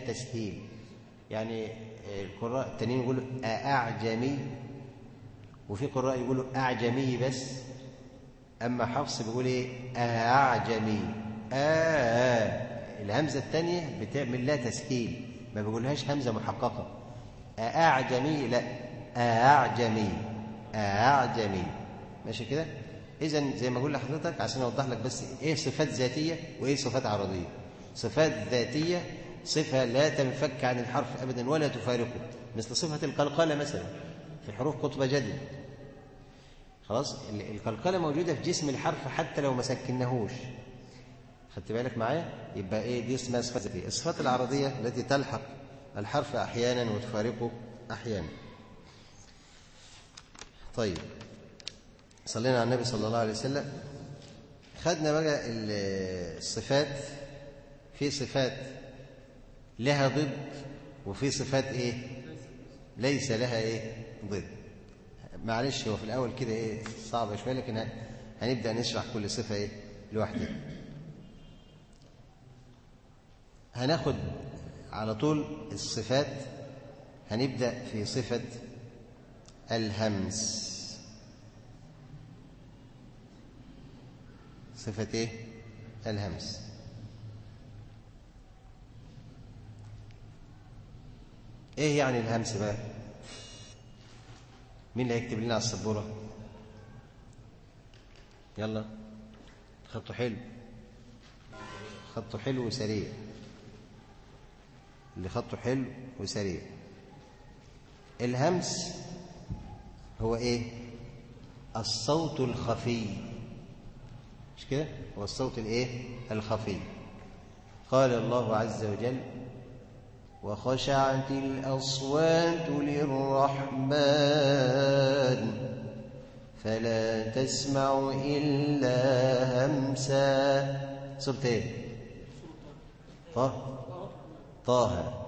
التسهيل يعني القراء التانيين يقولوا أعجمي وفي قراء يقولوا أعجمي بس أما حفص بيقول إيه أعجمي آه الهمزة الثانية بتعمل لها تسهيل ما بيقولهاش همزة محققة أعجمي لا أعجمي أعجمي ماشي كده إذا زي ما أقول لحضرتك عشان أوضح لك بس إيه صفات ذاتية وإيه صفات عرضية صفات ذاتية صفة لا تنفك عن الحرف أبدا ولا تفارقه مثل صفة القلقلة مثلا في حروف قطبة جد خلاص القلقلة موجودة في جسم الحرف حتى لو ما سكناهوش خدت بالك معايا يبقى ايه دي اسمها صفات ذاتيه الصفات العرضيه التي تلحق الحرف احيانا وتفارقه احيانا طيب صلينا على النبي صلى الله عليه وسلم خدنا بقى الصفات في صفات لها ضد وفي صفات ايه ليس لها ايه ضد معلش هو في الاول كده ايه صعبه شويه لكن هنبدا نشرح كل صفه ايه لوحدها هناخد على طول الصفات هنبدأ في صفة الهمس صفة ايه الهمس ايه يعني الهمس بقى مين اللي هيكتب لنا على السبوره يلا خطه حلو خطه حلو وسريع اللي خطه حلو وسريع الهمس هو ايه الصوت الخفي مش كده هو الصوت الايه الخفي قال الله عز وجل وخشعت الاصوات للرحمن فلا تسمع الا همسا صرت ايه طه طه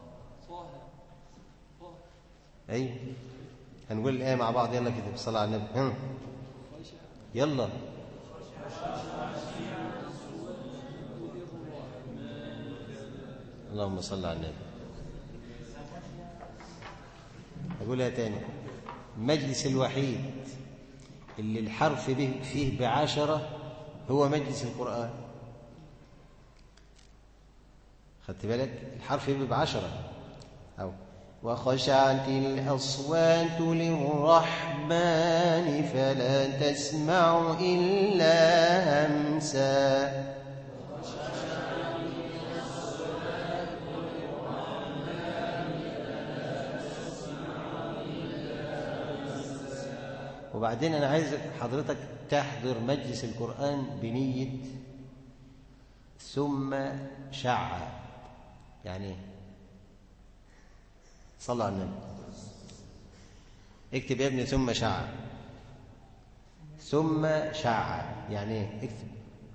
اي هنقول الايه مع بعض يلا كده بالصلاه على النبي هم. يلا اللهم صل على النبي اقولها تاني المجلس الوحيد اللي الحرف به فيه بعشرة هو مجلس القرآن خدت بالك الحرف به بعشرة أو وخشعت الأصوات للرحمن فلا تسمع إلا همسا وبعدين أنا عايز حضرتك تحضر مجلس القرآن بنية ثم شع يعني ايه صلى على النبي اكتب يا ابني ثم شع ثم شع يعني ايه اكتب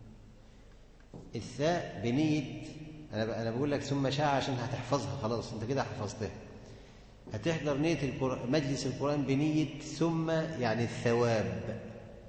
الثاء بنية انا انا بقول لك ثم شع عشان هتحفظها خلاص انت كده حفظتها هتحضر نية القرآن مجلس القرآن بنية ثم يعني الثواب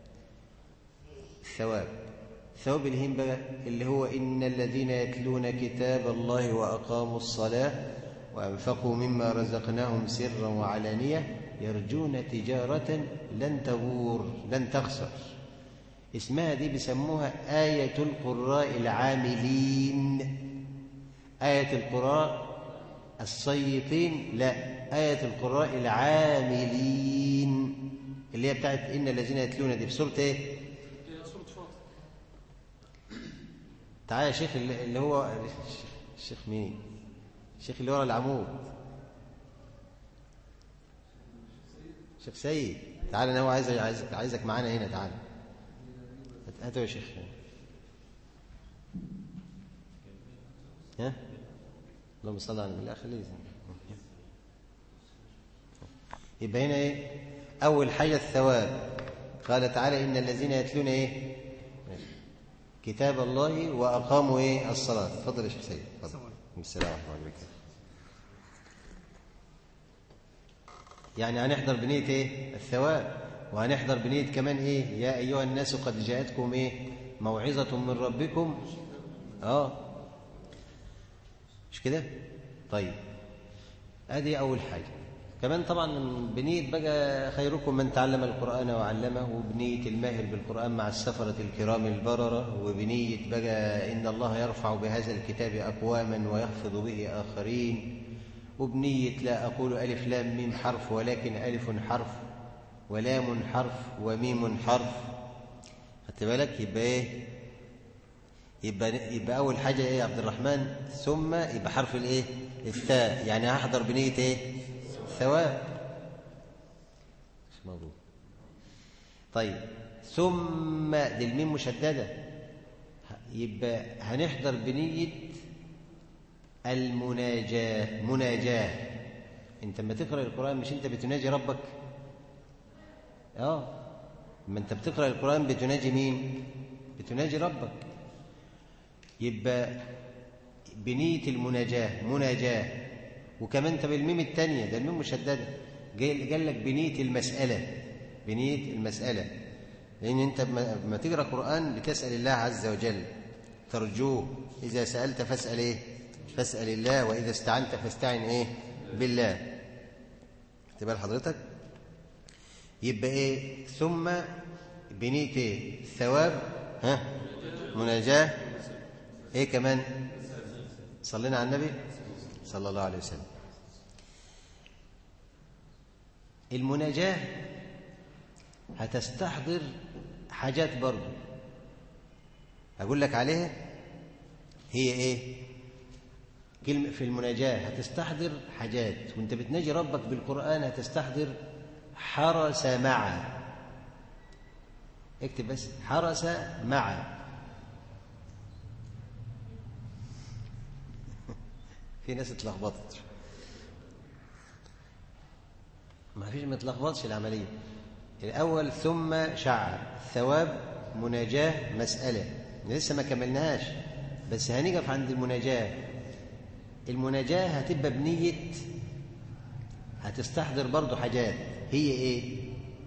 الثواب الثواب الهين بقى اللي هو إن الذين يتلون كتاب الله وأقاموا الصلاة وأنفقوا مما رزقناهم سرا وعلانية يرجون تجارة لن تبور لن تخسر اسمها دي بيسموها آية القراء العاملين آية القراء الصيطين لا آية القراء العاملين اللي هي بتاعت إن الذين يتلون دي في سورة إيه؟ سورة فاطر تعالى يا شيخ اللي هو الشيخ مين؟ الشيخ اللي ورا العمود شيخ سيد تعالى انا هو عايز عايزك عايزك معانا هنا تعالى هاتوا يا شيخ ها اللهم صل على النبي لا خليه يبقى هنا ايه اول حاجه الثواب قال تعالى ان الذين يتلون ايه كتاب الله واقاموا ايه الصلاه اتفضل يا شيخ سيد اتفضل السلام ورحمه الله وبركاته يعني هنحضر بنيه ايه الثواب وهنحضر بنيه كمان ايه يا ايها الناس قد جاءتكم ايه موعظه من ربكم اه مش كده طيب ادي اول حاجه كمان طبعا بنيه بقى خيركم من تعلم القران وعلمه وبنيه الماهر بالقران مع السفره الكرام البرره وبنيه بقى ان الله يرفع بهذا الكتاب اقواما ويخفض به اخرين وبنيه لا اقول الف لام ميم حرف ولكن الف حرف ولام حرف وميم حرف خدت بالك يبقى ايه يبقى يبقى اول حاجه ايه يا عبد الرحمن ثم يبقى حرف الايه الثاء يعني هحضر بنيه ايه ثواب مش موجود طيب ثم دي الميم مشدده يبقى هنحضر بنيه المناجاه مناجاه انت لما تقرا القران مش انت بتناجي ربك اه ما انت بتقرا القران بتناجي مين بتناجي ربك يبقى بنيه المناجاه مناجاه وكمان انت بالميم الثانيه ده الميم مشدده قال لك بنيه المساله بنيه المساله لان انت لما تقرا قران بتسال الله عز وجل ترجوه اذا سالت فاسال ايه فاسال الله واذا استعنت فاستعن ايه بالله تبقى حضرتك يبقى ايه ثم بنيه ايه ثواب ها مناجاه ايه كمان صلينا على النبي صلى الله عليه وسلم المناجاه هتستحضر حاجات برضه اقول لك عليها هي ايه كلمه في المناجاه هتستحضر حاجات وانت بتناجي ربك بالقران هتستحضر حرس مع اكتب بس حرس مع في ناس اتلخبطت ما فيش ما اتلخبطش العمليه الاول ثم شعر ثواب مناجاه مساله لسه ما كملناهاش بس هنقف عند المناجاه المناجاه هتبقى بنيه هتستحضر برضو حاجات هي ايه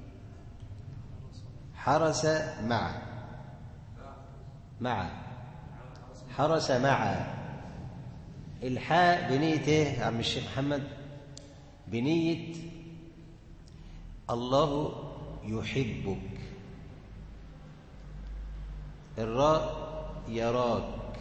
حرس مع مع حرس مع الحاء بنية ايه يا عم الشيخ محمد بنية الله يحبك الراء يراك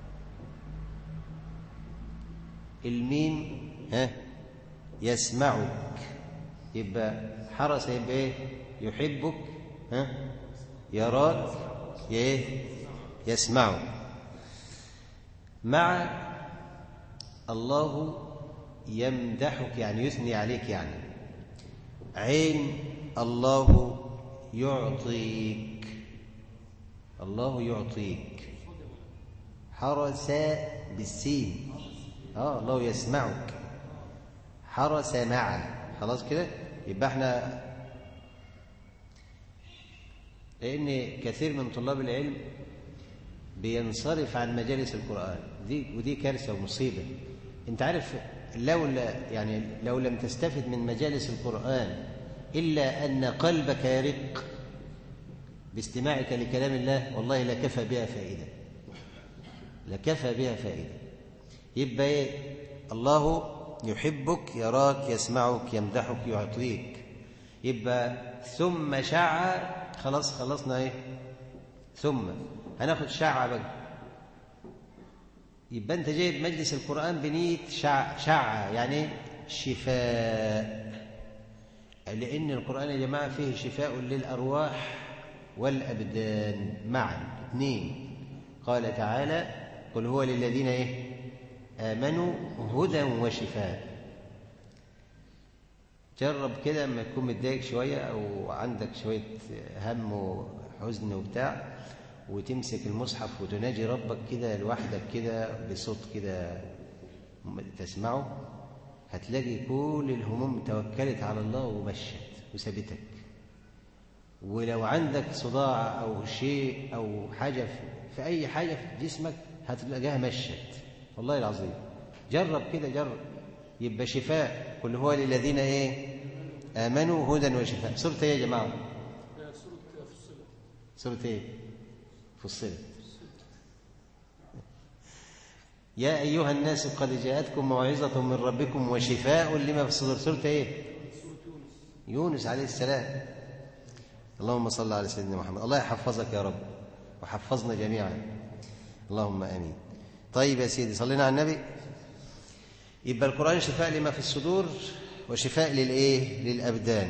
الميم ها يسمعك يبقى حرس يبقى ايه يحبك ها يراك ايه يسمعك مع الله يمدحك يعني يثني عليك يعني عين الله يعطيك الله يعطيك حرس بالسين اه الله يسمعك حرس معا خلاص كده يبقى احنا لان كثير من طلاب العلم بينصرف عن مجالس القرآن دي ودي كارثة ومصيبة انت عارف لولا يعني لو لم تستفد من مجالس القرآن إلا أن قلبك يرق باستماعك لكلام الله والله لكفى بها فائدة لكفى بها فائدة يبقى ايه الله يحبك يراك يسمعك يمدحك يعطيك يبقى ثم شع خلاص خلصنا ايه ثم هناخد شع بقى يبقى انت جايب مجلس القرآن بنية شع, شع يعني شفاء لأن القرآن يا جماعة فيه شفاء للأرواح والأبدان معا اثنين قال تعالى قل هو للذين ايه آمنوا هدى وشفاء جرب كده لما تكون متضايق شوية أو عندك شوية هم وحزن وبتاع وتمسك المصحف وتناجي ربك كده لوحدك كده بصوت كده تسمعه هتلاقي كل الهموم توكلت على الله ومشت وسابتك ولو عندك صداع أو شيء أو حاجة في أي حاجة في جسمك هتلاقيها مشت والله العظيم جرب كده جرب يبقى شفاء قل هو للذين ايه امنوا هدى وشفاء سوره ايه يا جماعه سورة فصلت سوره ايه فصلت يا أيها الناس قد جاءتكم موعظة من ربكم وشفاء لما في الصدور سورة إيه؟ يونس عليه السلام اللهم صل على سيدنا محمد الله يحفظك يا رب وحفظنا جميعا اللهم امين طيب يا سيدي صلينا على النبي يبقى القران شفاء لما في الصدور وشفاء للايه للابدان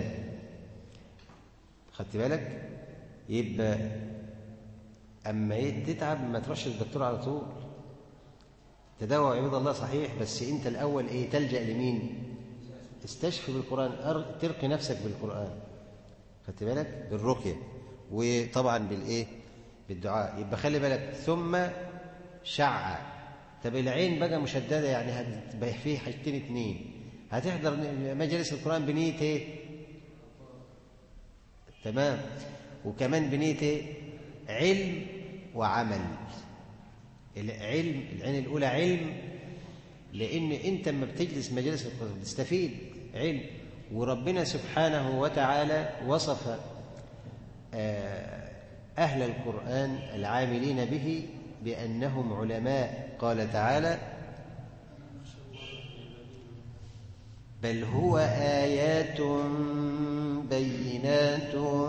خدت بالك يبقى اما إيه تتعب ما تروحش للدكتور على طول تداوى عباد الله صحيح بس انت الاول ايه تلجا لمين استشفي بالقران أر- ترقي نفسك بالقران خدت بالك بالرقيه وطبعا بالايه بالدعاء يبقى خلي بالك ثم شع طب العين بقى مشدده يعني هتبقى فيه حاجتين اتنين هتحضر مجلس القران بنيه ايه تمام وكمان بنيه ايه علم وعمل العلم العين الاولى علم لان انت لما بتجلس مجالس القران بتستفيد علم وربنا سبحانه وتعالى وصف آه، اهل القران العاملين به بانهم علماء قال تعالى بل هو ايات بينات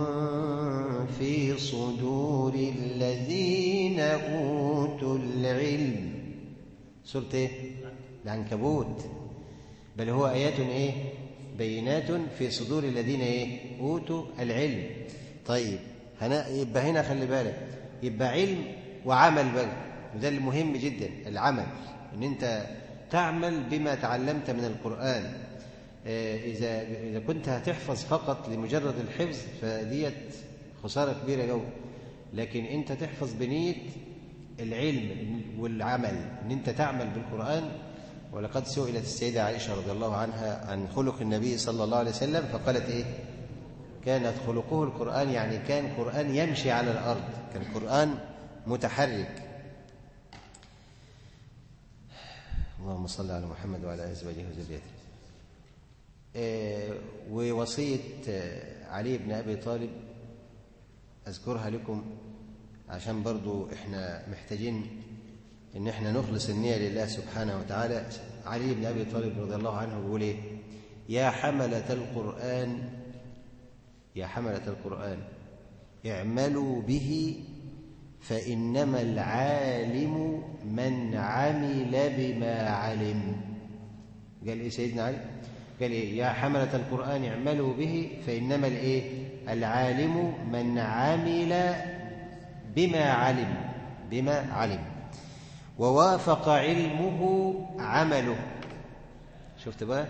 في صدور الذين اوتوا العلم سوره ايه العنكبوت بل هو ايات ايه بينات في صدور الذين ايه اوتوا العلم طيب هنا يبقى هنا خلي بالك يبقى علم وعمل بقى وده المهم جدا العمل ان انت تعمل بما تعلمت من القران آه، اذا اذا كنت هتحفظ فقط لمجرد الحفظ فديت خساره كبيره قوي لكن انت تحفظ بنيه العلم والعمل ان انت تعمل بالقران ولقد سئلت السيده عائشه رضي الله عنها عن خلق النبي صلى الله عليه وسلم فقالت ايه كانت خلقه القرآن يعني كان قرآن يمشي على الأرض كان قرآن متحرك اللهم صل على محمد وعلى أزواجه وذريته آه، ووصية آه، علي بن أبي طالب أذكرها لكم عشان برضو إحنا محتاجين إن إحنا نخلص النية لله سبحانه وتعالى علي بن أبي طالب رضي الله عنه بيقول إيه يا حملة القرآن يا حملة القرآن اعملوا به فإنما العالم من عمل بما علم قال إيه سيدنا علي قال إيه يا حملة القرآن اعملوا به فإنما الإيه العالم من عمل بما علم بما علم ووافق علمه عمله شفت بقى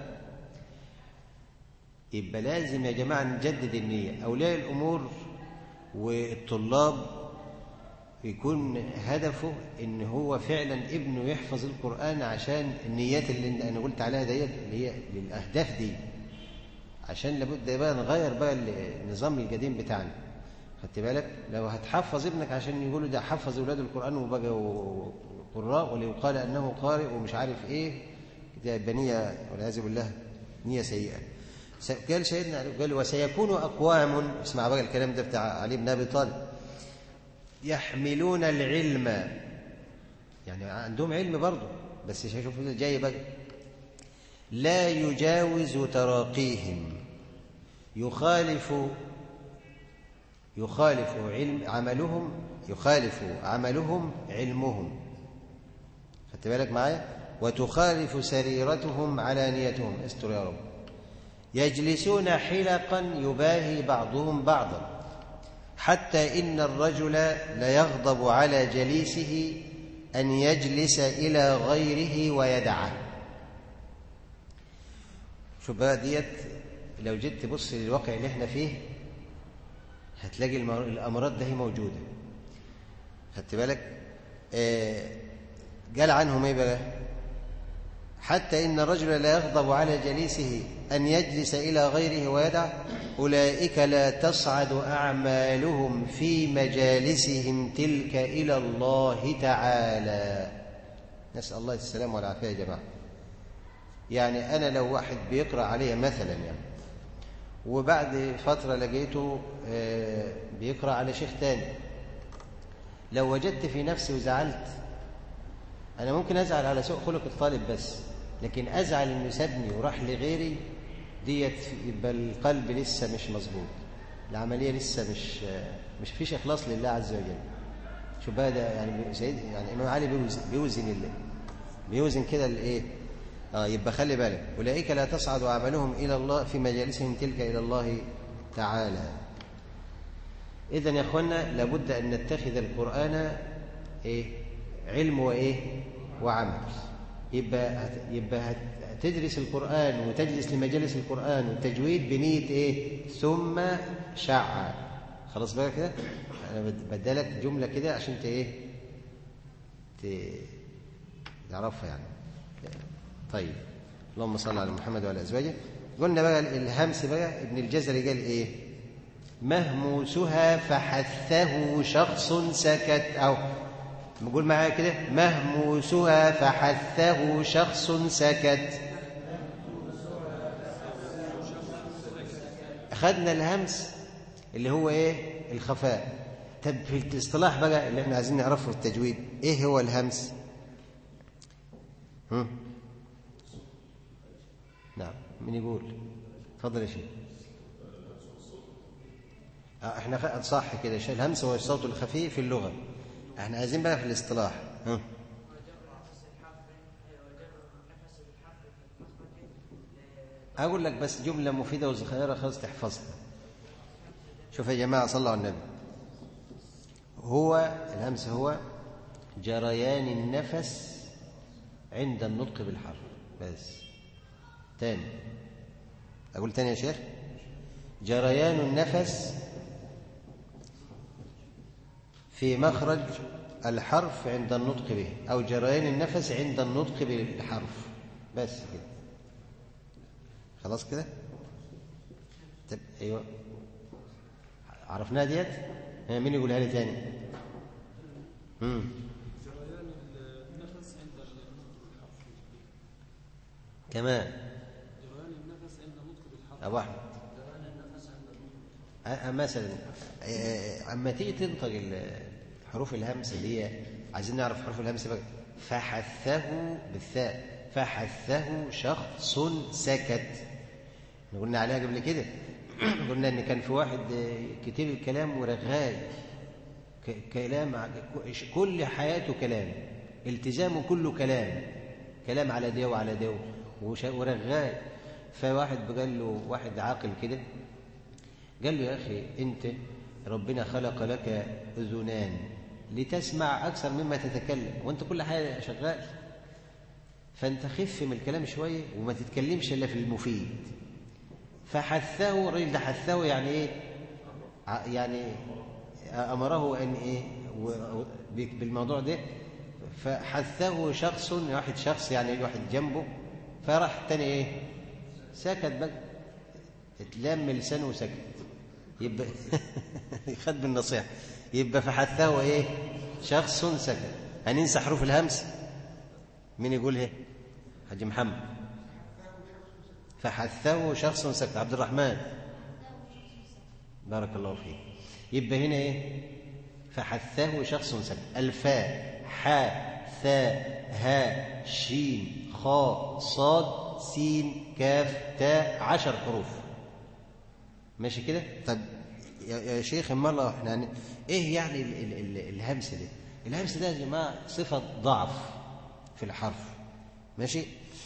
يبقى لازم يا جماعة نجدد النية أولياء الأمور والطلاب يكون هدفه إن هو فعلا ابنه يحفظ القرآن عشان النيات اللي أنا قلت عليها ديت اللي هي للأهداف دي عشان لابد بقى نغير بقى النظام القديم بتاعنا خدت بالك لو هتحفظ ابنك عشان يقولوا ده حفظ اولاد القران وبقى قراء وليقال انه قارئ ومش عارف ايه ده يبقى نيه والعياذ بالله نيه سيئه قال سيدنا علي قال وسيكون اقوام اسمع بقى الكلام ده بتاع علي بن ابي طالب يحملون العلم يعني عندهم علم برضه بس شوف جاي بقى لا يجاوز تراقيهم يخالف يخالف علم عملهم يخالف عملهم علمهم خدت بالك معايا وتخالف سريرتهم علانيتهم استر يا رب يجلسون حلقا يباهي بعضهم بعضا حتى ان الرجل ليغضب على جليسه ان يجلس الى غيره ويدعه شوف بقى ديت لو جيت تبص للواقع اللي احنا فيه هتلاقي الامراض ده هي موجوده خدت بالك آه قال عنهم ايه بقى حتى ان الرجل لا يغضب على جليسه ان يجلس الى غيره ويدع اولئك لا تصعد اعمالهم في مجالسهم تلك الى الله تعالى نسال الله السلامه والعافيه يا جماعه يعني انا لو واحد بيقرا عليا مثلا يعني وبعد فترة لقيته بيقرأ على شيخ تاني لو وجدت في نفسي وزعلت أنا ممكن أزعل على سوء خلق الطالب بس لكن أزعل إنه سابني وراح لغيري ديت يبقى القلب لسه مش مظبوط العملية لسه مش مش فيش إخلاص لله عز وجل شوف بقى ده يعني سيد يعني إمام علي بيوزن, بيوزن الله بيوزن كده الإيه آه يبقى خلي بالك أولئك لا تصعد أعمالهم إلى الله في مجالسهم تلك إلى الله تعالى إذا يا أخوانا لابد أن نتخذ القرآن إيه علم وإيه وعمل يبقى يبقى تدرس القرآن وتجلس لمجالس القرآن والتجويد بنية إيه ثم شع خلاص بقى كده أنا بدلك جملة كده عشان ت إيه تعرفها يعني طيب اللهم صل على محمد وعلى أزواجه قلنا بقى الهمس بقى ابن الجزري قال إيه مهموسها فحثه شخص سكت أو نقول معايا كده مهموسها فحثه شخص سكت أخذنا الهمس اللي هو إيه الخفاء طب في الاصطلاح بقى اللي احنا عايزين نعرفه في التجويد إيه هو الهمس هم؟ نعم من يقول تفضل يا شيخ آه احنا صح كده الهمس هو الصوت الخفيف في اللغة احنا عايزين بقى في الاصطلاح ها اقول لك بس جمله مفيده وصغيره خالص تحفظها شوف يا جماعه صلوا على النبي هو الهمس هو جريان النفس عند النطق بالحرف بس تاني اقول تاني يا شيخ جريان النفس في مخرج الحرف عند النطق به أو جريان النفس عند النطق بالحرف بس كده خلاص كده طب ايوه عرفناها ديت مين يقولها لي تاني امم جريان النفس عند النطق بالحرف كمان جريان النفس عند النطق بالحرف ابو احمد أه مثلا اما تيجي تنطق حروف الهمس اللي هي عايزين نعرف حروف الهمس بقى فحثه بالثاء فحثه شخص سكت قلنا عليها قبل كده قلنا ان كان في واحد كتير الكلام ورغاي كلام كل حياته كلام التزامه كله كلام كلام على ده وعلى ده ورغاي فواحد قال له واحد عاقل كده قال له يا أخي أنت ربنا خلق لك أذنان لتسمع أكثر مما تتكلم وأنت كل حاجة شغال فأنت خف من الكلام شوية وما تتكلمش إلا في المفيد فحثه الراجل ده حثه يعني إيه يعني أمره أن إيه بالموضوع ده فحثه شخص واحد شخص يعني واحد جنبه فراح التاني إيه سكت بقى اتلم لسانه وسكت يبقى خد بالنصيحة يبقى فحثه ايه شخص سكت هننسى حروف الهمس مين يقول ايه حاج محمد فحثه شخص سكت عبد الرحمن بارك الله فيك يبقى هنا ايه فحثه شخص سكت الفاء حاء ثاء هاء شين خاء صاد سين كاف تاء عشر حروف ماشي كده طب يا شيخ امال احنا يعني ايه يعني ال ال ال الهمس ده الهمس ده يا جماعه صفه ضعف في الحرف ماشي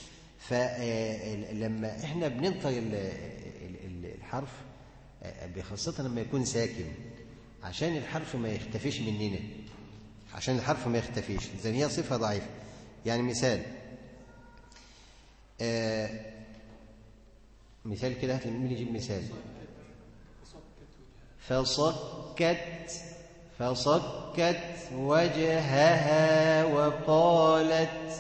فلما احنا بننطق الحرف خاصة لما يكون ساكن عشان الحرف ما يختفيش مننا عشان الحرف ما يختفيش إذن هي صفة ضعيفة يعني مثال آه مثال كده هات مين يجيب مثال فصكت فصكت وجهها وقالت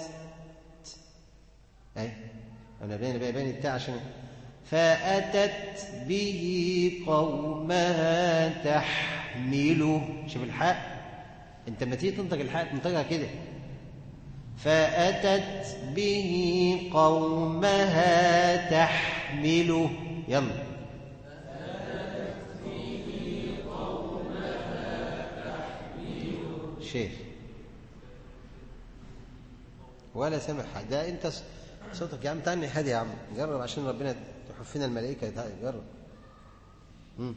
اي انا باين باين باين التاء عشان فاتت به قومها تحمله شوف الحاء انت لما تيجي تنطق الحاء تنطقها كده فاتت به قومها تحمله يلا شيخ ولا سامع حد ده انت ص- صوتك يا عم تعني هادي يا عم جرب عشان ربنا تحفنا الملائكه تعال، جرب مم.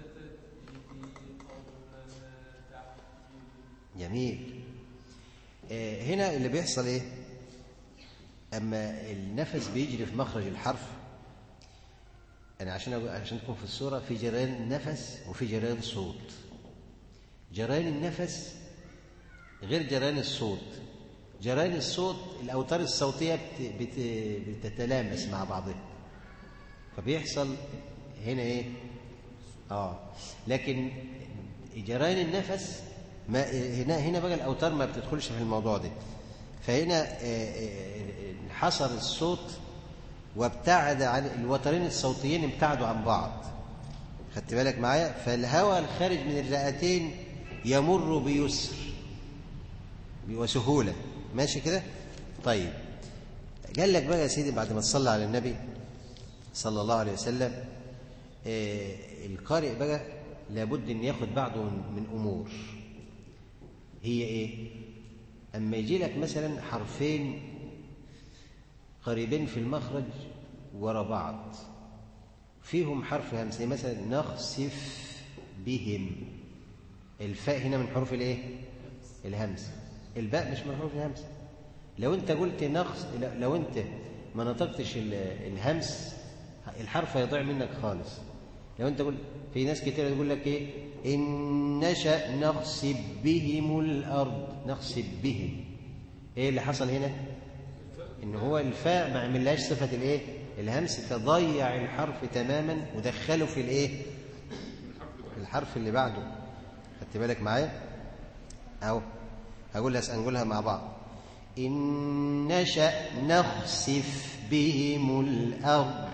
جميل آه، هنا اللي بيحصل ايه اما النفس بيجري في مخرج الحرف انا عشان أقول عشان تكون في الصوره في جريان النفس وفي جريان الصوت جريان النفس غير جريان الصوت جريان الصوت الاوتار الصوتيه بت بت بتتلامس مع بعضها فبيحصل هنا ايه اه لكن جريان النفس ما هنا هنا بقى الاوتار ما بتدخلش في الموضوع ده فهنا آه، آه، انحصر الصوت وابتعد عن الوترين الصوتيين ابتعدوا عن بعض خدت بالك معايا فالهواء الخارج من الرئتين يمر بيسر وسهوله ماشي كده طيب قال لك بقى يا سيدي بعد ما تصلى على النبي صلى الله عليه وسلم آه، القارئ بقى لابد ان ياخد بعضه من من امور هي ايه اما يجي لك مثلا حرفين قريبين في المخرج ورا بعض فيهم حرف همس زي مثلا نخسف بهم الفاء هنا من حروف الايه الهمس الباء مش من حروف الهمس لو انت قلت نخس لو انت ما نطقتش ال- الهمس الحرف هيضيع منك خالص لو انت قلت في ناس كتير يقول لك ايه ان نشا نخسف بهم الارض نخسف بهم ايه اللي حصل هنا ان هو الفاء ما عملهاش صفه الايه الهمس فضيع الحرف تماما ودخله في الايه الحرف اللي بعده خدت بالك معايا اهو هقولها هنقولها مع بعض ان نشا نخسف بهم الارض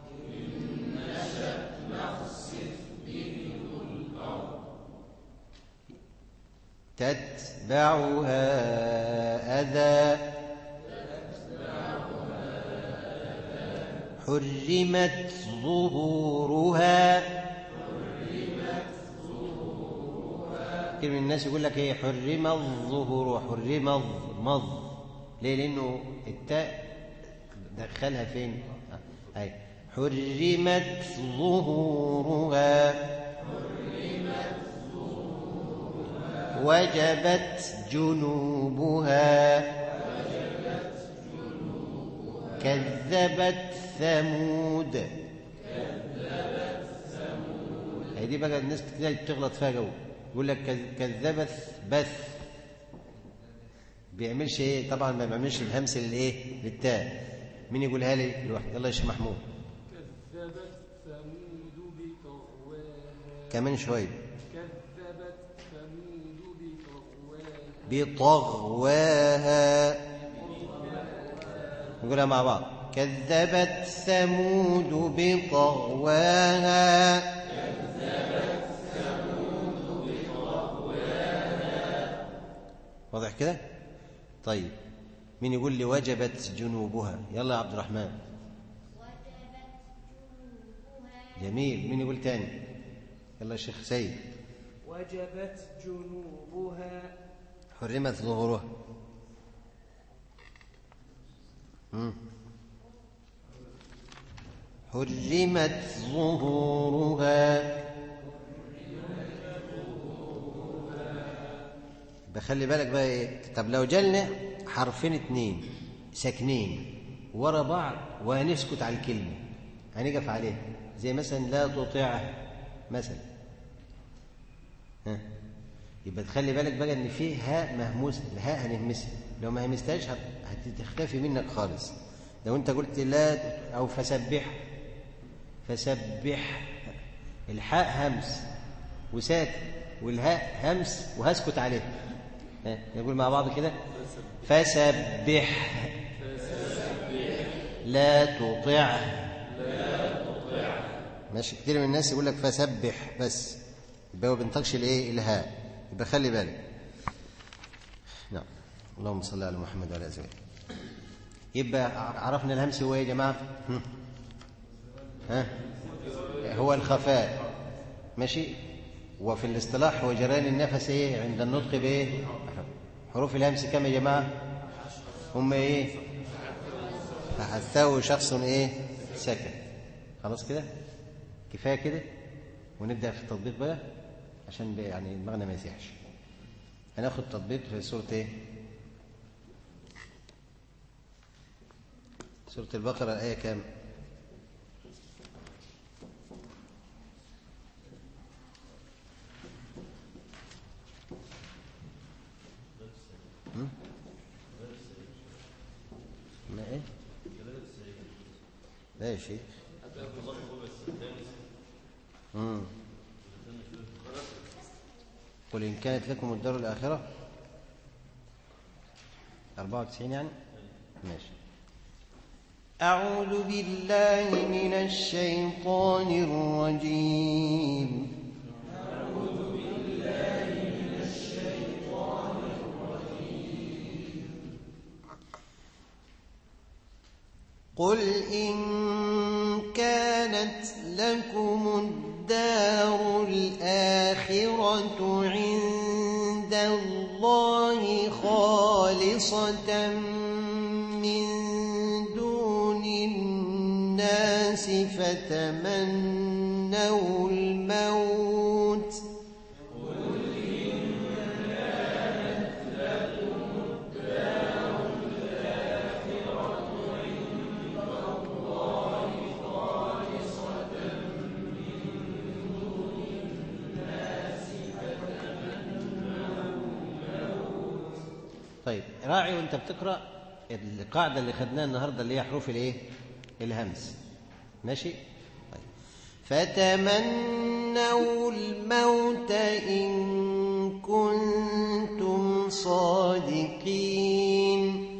تتبعها أذى حرمت ظهورها كتير من الناس يقول لك ايه حرم الظهور حرم الظ ليه لانه التاء دخلها فين آه، اي حرمت ظهورها وجبت جنوبها كذبت ثمود هي دي بقى الناس كتير بتغلط فيها جو يقول لك كذ- كذبت بث بيعملش ايه طبعا ما بيعملش الهمس للايه للتاء مين يقولها لي لوحده يلا يا شيخ محمود كذبت ثمود بطغواها كمان شويه كذبت ثمود بطغواها بطغواها نقولها مع بعض كذبت ثمود بطغواها واضح كده طيب مين يقول لي وجبت جنوبها يلا يا عبد الرحمن جميل مين يقول تاني يلا يا شيخ سيد وجبت جنوبها حرمت ظهورها مم. حرمت ظهورها بخلي بالك بقى ايه طب لو جالنا حرفين اتنين ساكنين ورا بعض وهنسكت على الكلمه هنقف عليها زي مثلا لا تطيعه مثلا ها يبقى تخلي بالك بقى ان في هاء مهموسه الهاء هنهمسها لو ما همستهاش هت- هتختفي منك خالص لو انت قلت لا او فسبح فسبح الحاء همس وساكن والهاء همس وهسكت عليه ها نقول مع بعض كده فسبح لا تطعه ماشي كتير من الناس يقول لك فسبح بس يبقى ما بينطقش الايه الهاء يبقى خلي بالك نعم اللهم صل على محمد وعلى ازواجه يبقى عرفنا الهمس هو ايه يا جماعه هم. ها هو الخفاء ماشي وفي الاصطلاح هو جريان النفس ايه عند النطق بايه حروف الهمس كم يا جماعه هم ايه فحثه شخص ايه سكت خلاص كده كفايه كده ونبدا في التطبيق بقى عشان بقى يعني دماغنا ما يسيحش هناخد تطبيق في سوره ايه سوره البقره الايه كام هم؟ ما ايه لا يا شيخ مم. قل إن كانت لكم الدار الآخرة 94 يعني ماشي أعوذ بالله من الشيطان الرجيم قل إن كانت لكم الدار الآخرة عند الله خالصة من دون الناس فتمنوا الموت طيب راعي وانت بتقرا القاعده اللي خدناها النهارده اللي هي حروف الايه الهمس ماشي طيب فتمنوا الموت ان كنتم صادقين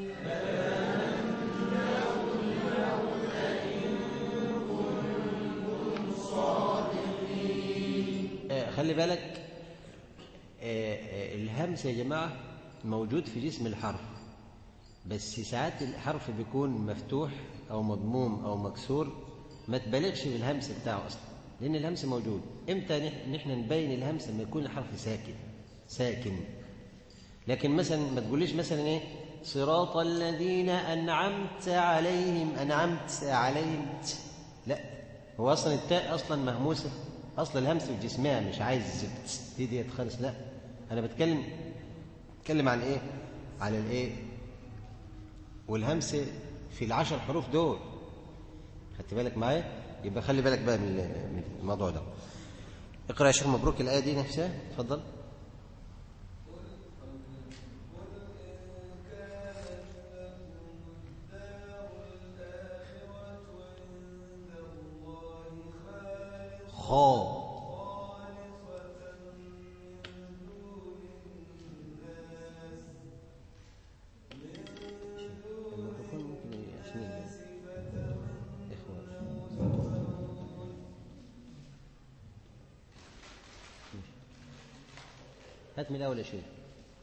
آه، خلي بالك آه، آه، الهمس يا جماعة موجود في جسم الحرف بس ساعات الحرف بيكون مفتوح أو مضموم أو مكسور ما تبالغش بالهمس بتاعه أصلا لأن الهمس موجود إمتى نح- نحن نبين الهمس لما يكون الحرف ساكن ساكن لكن مثلا ما تقوليش مثلا إيه صراط الذين أنعمت عليهم أنعمت عليهم لا هو أصلا التاء أصلا مهموسة أصل الهمس في جسمها مش عايز دي ديت خالص لا أنا بتكلم بتكلم عن إيه على الإيه والهمس في العشر حروف دول خدت بالك معايا يبقى خلي بالك بقى من من الموضوع ده اقرا يا شيخ مبروك الايه دي نفسها اتفضل خا الميكروفون ممكن عشان الإخوة هات من الأول يا شيخ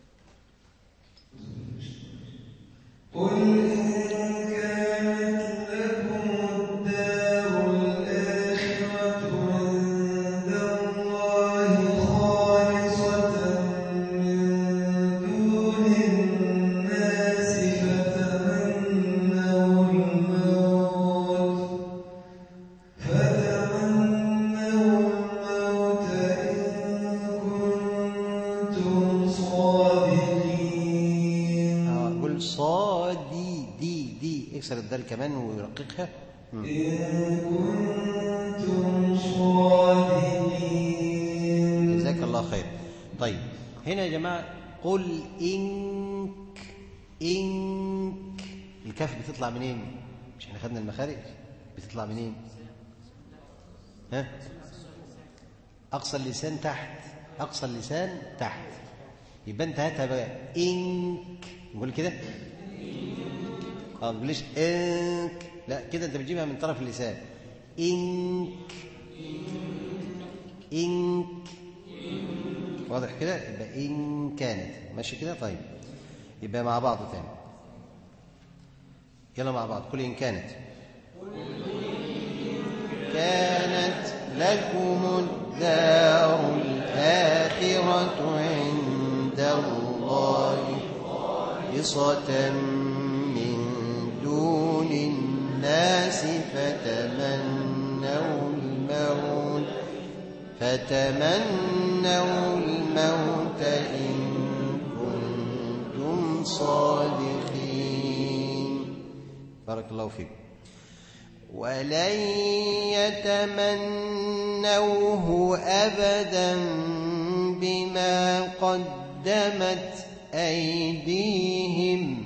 آه، قول صادي دي دي اكسر الدال كمان ويرققها مم. جزاك الله خير طيب هنا يا جماعة قل إنك إنك الكاف بتطلع منين مش احنا خدنا المخارج بتطلع منين ها أقصى اللسان تحت أقصى اللسان تحت يبقى أنت هاتها بقى إنك نقول كده اه ما تقوليش إنك لا كده أنت بتجيبها من طرف اللسان إنك إنك واضح كده يبقى إن كانت ماشي كده طيب يبقى مع بعض تاني يلا مع بعض قل إن كانت كانت لكم الدار الآخرة عند الله خالصة دون الناس فتمنوا الموت فتمنوا الموت إن كنتم صادقين بارك الله فيكم ولن يتمنوه أبدا بما قدمت أيديهم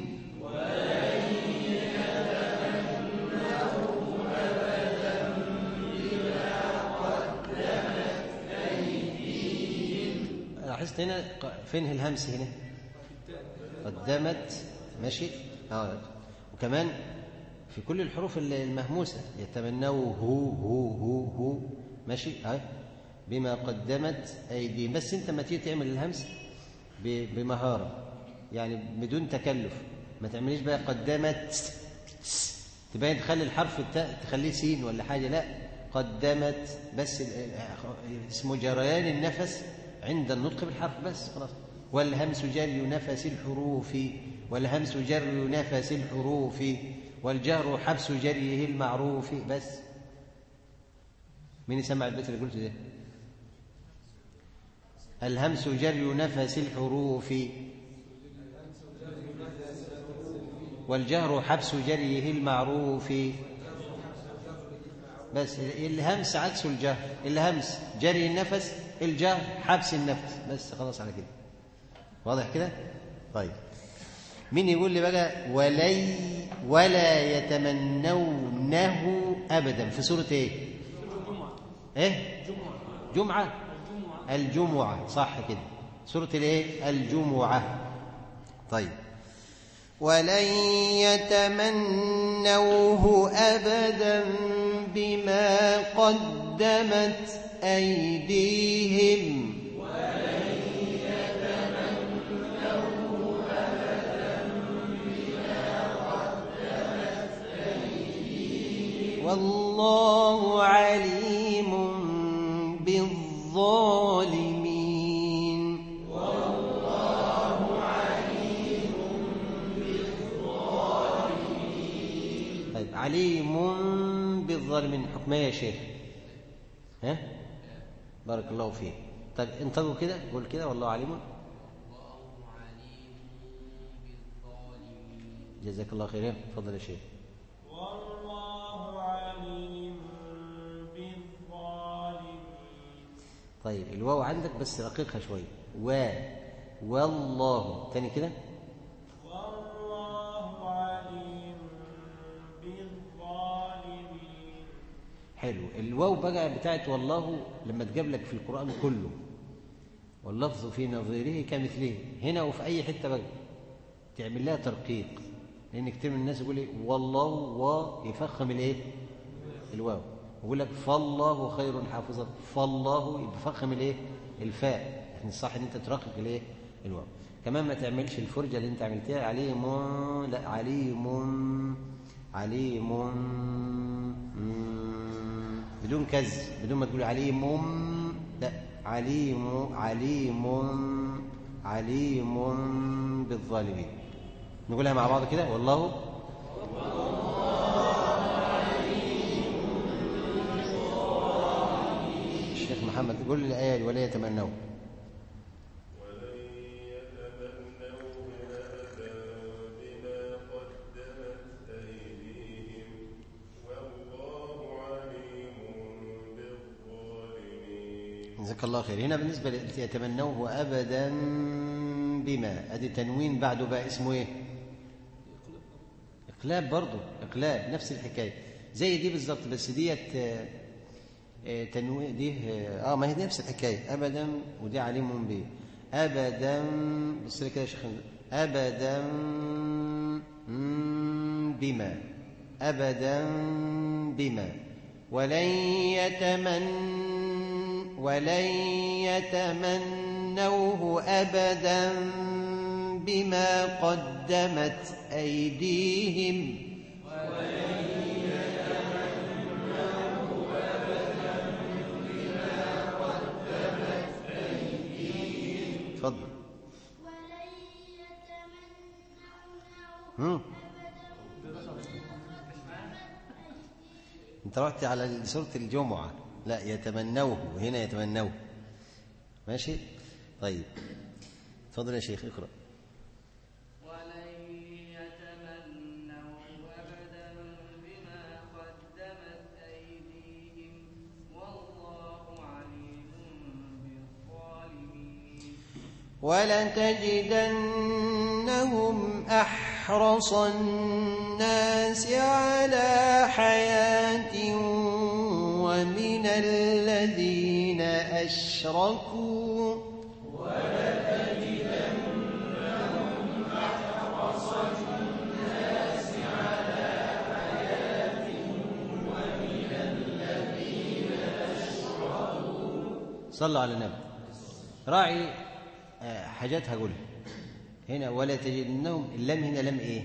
لاحظت هنا ق- فين الهمس هنا قدمت ماشي اه وكمان في كل الحروف ال- المهموسه يتمنوا هو هو هو هو ماشي اه بما قدمت ايديهم بس انت ما تيجي تعمل الهمس ب- بمهاره يعني بدون تكلف ما تعمليش بقى قدمت تبين تخلي الحرف التاء تخليه سين ولا حاجه لا قدمت بس ال- ال- اسمه جريان النفس عند النطق بالحرف بس خلاص والهمس جري نفس الحروف والهمس جري نفس الحروف والجهر حبس جريه المعروف بس مين يسمع البيت اللي قلته ده الهمس جري نفس الحروف والجهر حبس جريه المعروف بس الهمس عكس الجهر الهمس جري النفس الجهر حبس النفس بس خلاص على كده واضح كده طيب مين يقول لي بقى ولي ولا يتمنونه ابدا في سوره ايه ايه جمعه الجمعه صح كده سوره الايه الجمعه طيب ولن يتمنوه ابدا بما قدمت ايديهم والله عليم بالظالمين طيب عليم بالظالمين حكمه يا شيخ ها بارك الله فيك طيب انطقوا كده قول كده والله عليم جزاك الله خيرا تفضل يا شيخ والله عليم بالظالمين طيب الواو عندك بس رقيقها شويه و والله تاني كده والله عليم بالظالمين حلو الواو بقى بتاعت والله لما تجاب لك في القرآن كله واللفظ في نظيره كمثله هنا وفي أي حتة بقى تعمل لها ترقيق لأن كتير من الناس يقول لي والله و يفخم الإيه؟ الواو يقول لك فالله خير حافظا فالله يفخم الإيه؟ الفاء يعني الصح إن أنت ترقق الإيه؟ الواو كمان ما تعملش الفرجة اللي أنت عملتها عليم لا عليم عليم مم. بدون كز بدون ما تقول عليم لا عليم عليم عليم بالظالمين نقولها مع بعض كده والله الشيخ محمد قول الآية دي ولا يتمنوا جزاك الله خير هنا بالنسبة ليتمنوه أبدا بما أدي تنوين بعده بقى اسمه إيه إقلاب برضه إقلاب نفس الحكاية زي دي بالظبط بس ديت آه، آه، تنوين دي اه ما هي نفس الحكاية أبدا ودي عليم به أبدا بص لي كده يا شيخ أبدا مم، بما أبدا بما ولن يتمن ولن يتمنوه أبدا بما قدمت أيديهم تفضل ولن يتمنونه مم. أبدا انت رحت على سورة الجمعة لا يتمنوه وهنا يتمنوه ماشي طيب اتفضل يا شيخ اقرأ ولن يتمنوا أبدا بما قدمت أيديهم والله عليم بالظالمين ولتجدنهم أحرص الناس على حياة ومن الذين أشركوا صلوا على النبي راعي آه، حاجات هقولها هنا ولا تجدنهم اللام هنا لام ايه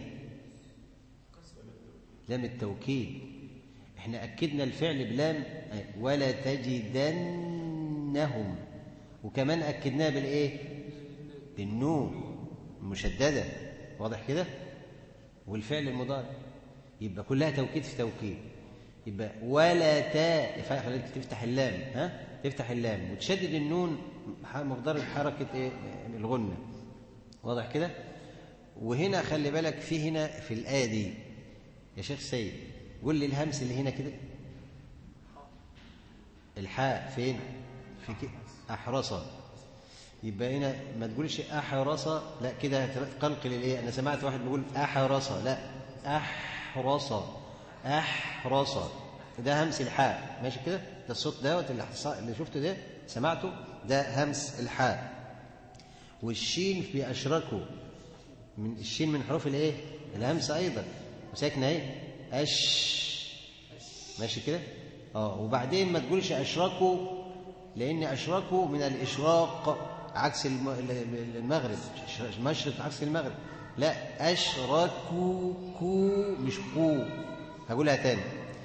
لام التوكيد احنا اكدنا الفعل بلام آه، ولا تجدنهم وكمان اكدناها بالايه بالنون المشدده واضح كده والفعل المضارع يبقى كلها توكيد في توكيد يبقى ولا تا خليك تفتح اللام ها تفتح اللام وتشدد النون ح- مقدار حركه ايه الغنه واضح كده وهنا خلي بالك في هنا في الايه دي يا شيخ سيد قول لي الهمس اللي هنا كده الحاء فين في ك... احرصه يبقى هنا ما تقولش احرصه لا كده هتقلقل الايه انا سمعت واحد بيقول احرصه لا احرصه احرصه ده همس الحاء ماشي كده ده الصوت دوت اللي حص- اللي شفته ده سمعته ده همس الحاء والشين في اشركوا من الشين من حروف الايه الهمس ايضا وساكنه اهي اش ماشي كده اه وبعدين ما تقولش اشركوا لان اشركوا من الاشراق عكس الم- ال- المغرب ش- مشرق عكس المغرب لا اشركوا كو مش كو هقولها تاني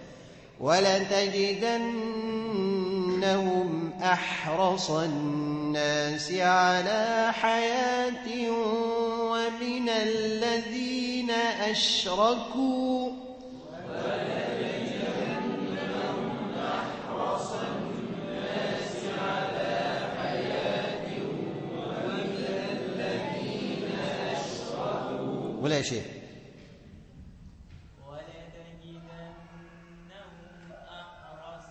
ولتجدنهم احرص الناس على حياه ومن الذين اشركوا ولا يا شيخ ولتجدنهم أحرص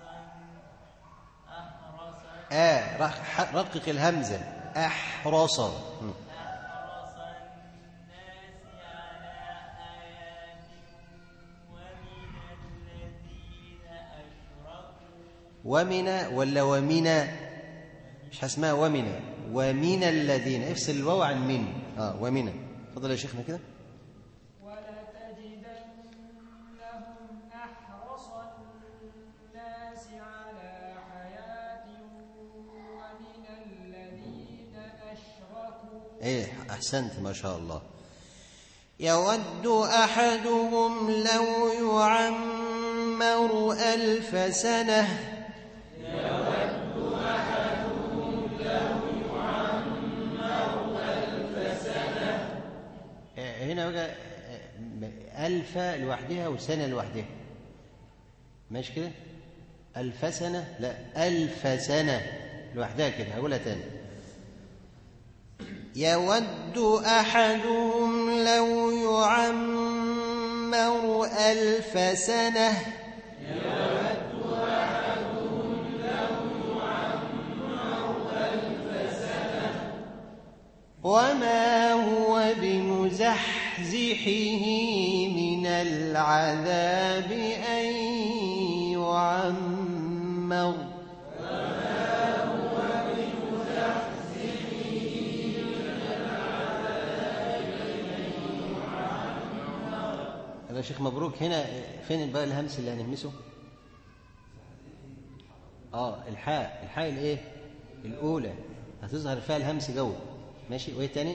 أحرص آه رق- رقق الهمزة أحرص م. أحرص الناس على حياة ومن الذين أشركوا ومن ولا ومن مش اسمها ومن ومن الذين افصل الواو عن من اه ومن اتفضل يا شيخنا كده ولتجدنهم أحرص الناس على حياة ومن الذين أشركوا ايه احسنت ما شاء الله يود احدهم لو يعمر الف سنه آه، هنا بقى آه، ألف لوحدها وسنة لوحدها ماشي كده ألف سنة لا ألف سنة لوحدها كده هقولها تاني يود أحدهم لو يعمر ألف سنة وما هو بمزحزحه من العذاب أن يعمر يا شيخ مبروك هنا فين بقى الهمس اللي هنهمسه اه الحاء الحاء الايه الاولى هتظهر فيها الهمس جوه ماشي وايه تاني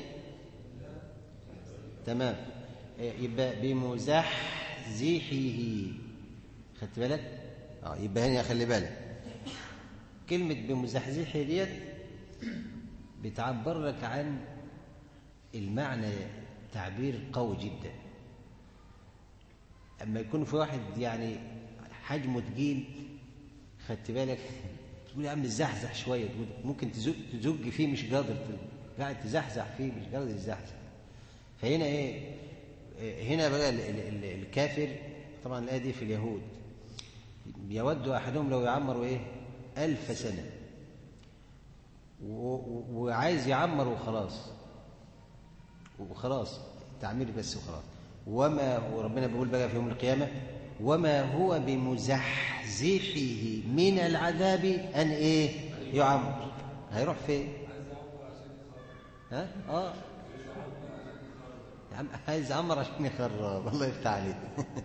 تمام إيه، يبقى بمزحزحه خدت بالك اه يبقى هنا خلي بالك كلمة بمزحزحه ديت بتعبر لك عن المعنى تعبير قوي جدا اما يكون في واحد يعني حجمه تقيل خدت بالك تقول يا عم زحزح شويه تقول ممكن تزج تزج فيه مش قادر ت- قاعد تزحزح فيه مش قادر يزحزح فهنا ايه إيه، هنا بقى ال- ال- ال- الكافر طبعا الايه دي في اليهود يود احدهم لو يعمر ايه ألف سنه و- و- وعايز يعمر وخلاص وخلاص تعمير بس وخلاص وما وربنا بيقول بقى في يوم القيامة وما هو بمزحزحه من العذاب أن إيه يعمر هيروح فين ها اه يا عم عايز يعمر عشان يخرب الله يفتح عليك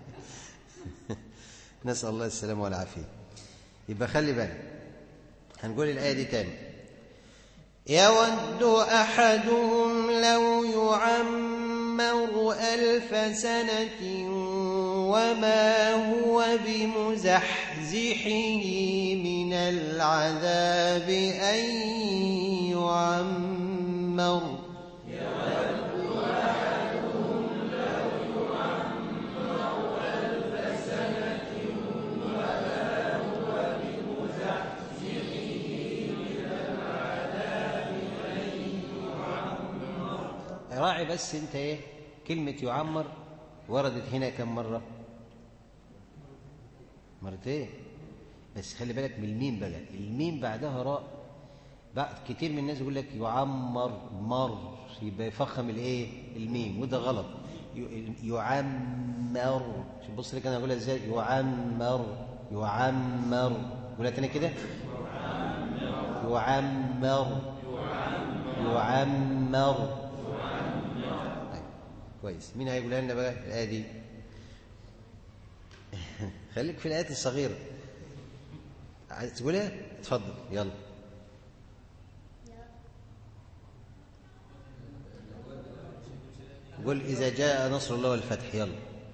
نسأل الله السلامة والعافية يبقى خلي بالك هنقول الآية دي تاني يود أحدهم لو يعمر ألف سنة وما هو بمزحزحه من العذاب أن يعمر راعي بس انت ايه كلمة يعمر وردت هنا كم مرة مرتين بس خلي بالك من الميم بقى الميم بعدها راء بعد كتير من الناس يقول لك يعمر مر يبقى يفخم الايه الميم وده غلط ي- يعمر شوف بص لك انا اقولها ازاي يعمر يعمر قولها تاني كده يعمر يعمر طيب كويس مين هيقولها لنا بقى الآية دي خليك في الآيات الصغيرة عايز تقولها اتفضل يلا قل إذا جاء نصر الله والفتح يلا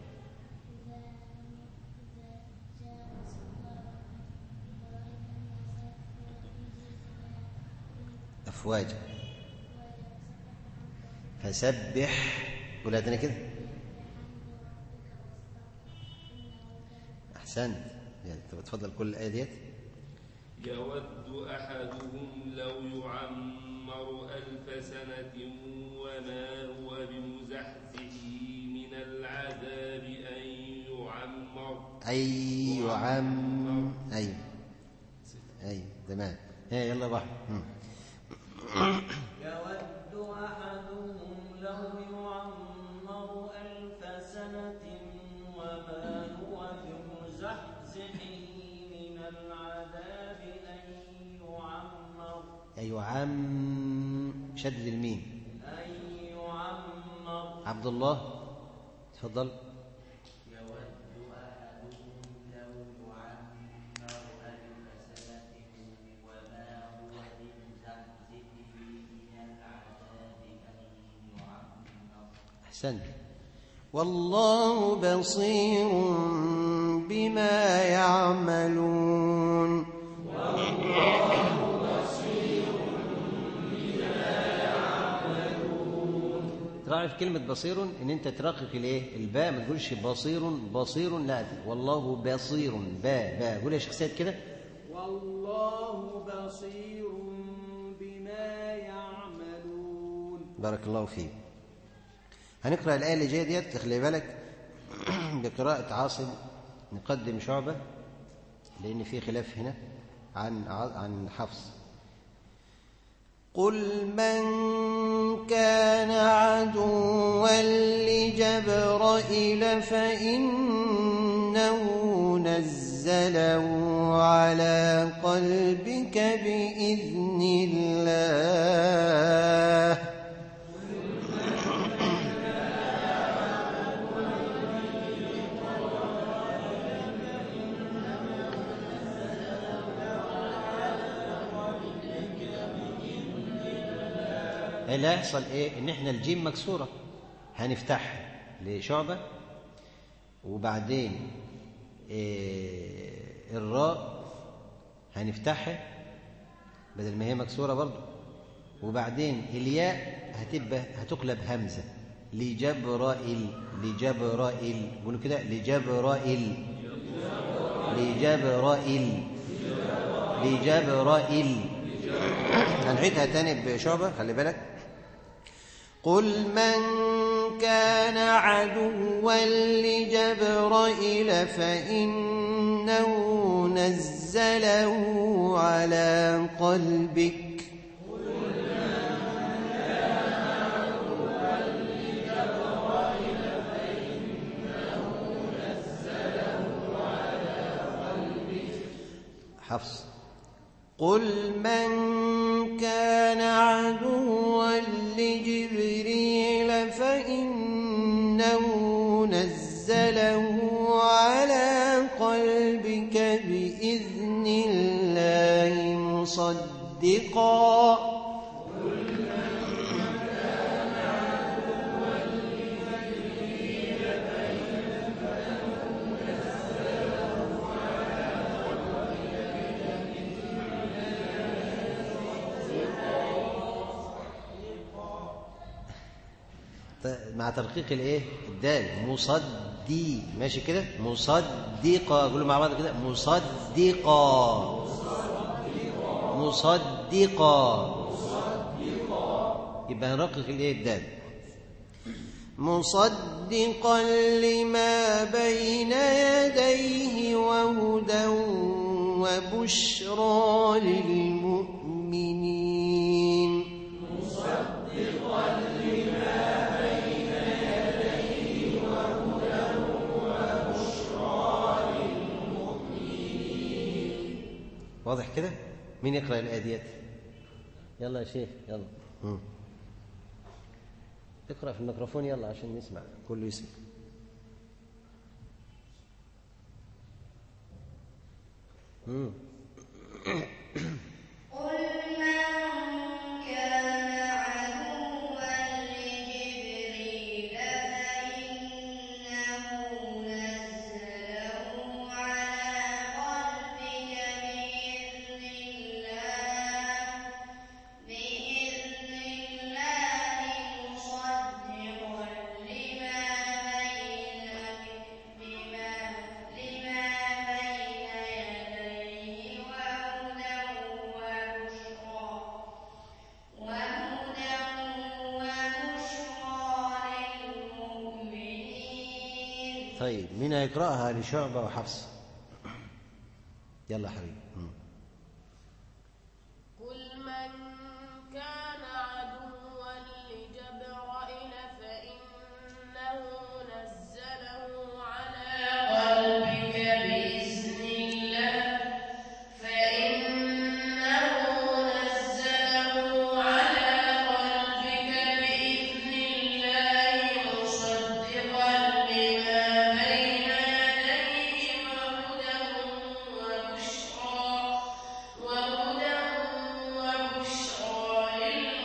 أفواجا فسبح قولها تاني كده أحسنت يعني طب اتفضل كل الآية ديت يود أحدهم لو يعمر ألف سنة وما هو بمزحزحه من العذاب أن يعمر أي يعم أي أي تمام هي يلا بحر مم. يود أحدهم لو يعمر ألف سنة وما هو بمزحزحه من العذاب أن يعمر أي يعم شدد الميم أن يعمر عبد الله تفضل يود أحدهم لو يعمر ألف سنة وما هو بمزحزحه من العذاب أن يعمر أحسنت والله بصير بما يعملون تراعي في كلمة بصير إن أنت ترقق الإيه؟ الباء ما تقولش بصير بصير لا والله بصير باء باء قول يا شيخ سيد كده والله بصير بما يعملون بارك الله فيك هنقرأ الآية اللي جاية ديت خلي بالك بقراءة عاصم نقدم شعبة لأن في خلاف هنا عن عن حفص قل من كان عدوا لجبرائيل فإنه نزله على قلبك بإذن الله اللي هيحصل ايه ان احنا الجيم مكسوره هنفتحها لشعبه وبعدين إيه الراء هنفتحها بدل ما هي مكسوره برضه وبعدين الياء هتبقى هتقلب همزه لجبرائيل لجبرائيل قولوا كده لجبرائيل لجبرائيل لجبرائيل هنعيدها تاني بشعبة خلي بالك قل من كان عدوا لجبرائيل فإنه نزله على قلبك حفص قل من كان عدوا لجبريل فإنه نزله على قلبك بإذن الله مصدقا مع ترقيق الايه الدال مصدي ماشي كده مصدقا قولوا مع بعض كده مصدقا مصدقا يبقى هنرقق الايه الدال مصدقا لما بين يديه وهدى وبشرى للمؤمنين واضح كده مين يقرأ الآية ديت يلا يا شيخ يلا مم. اقرأ في الميكروفون يلا عشان نسمع كله يسمع مم. قل من كان عدوا لجبريل فإنه نزله على قلبك بإذن الله بإذن الله مصدقا لما بين لما لما بين يديه وهدى وبشرى وهدى وبشرى للمؤمنين طيب مين هيقرأها لشعبة وحفص يلا يا حبيبي مم. قل من كان عدوا لجبرائيل فإنه نزله على قلبك بإذن الله فإنه نزله على قلبك بإذن الله مصدقا لما بين يديه وهدى وبشرى وهدى وبشرى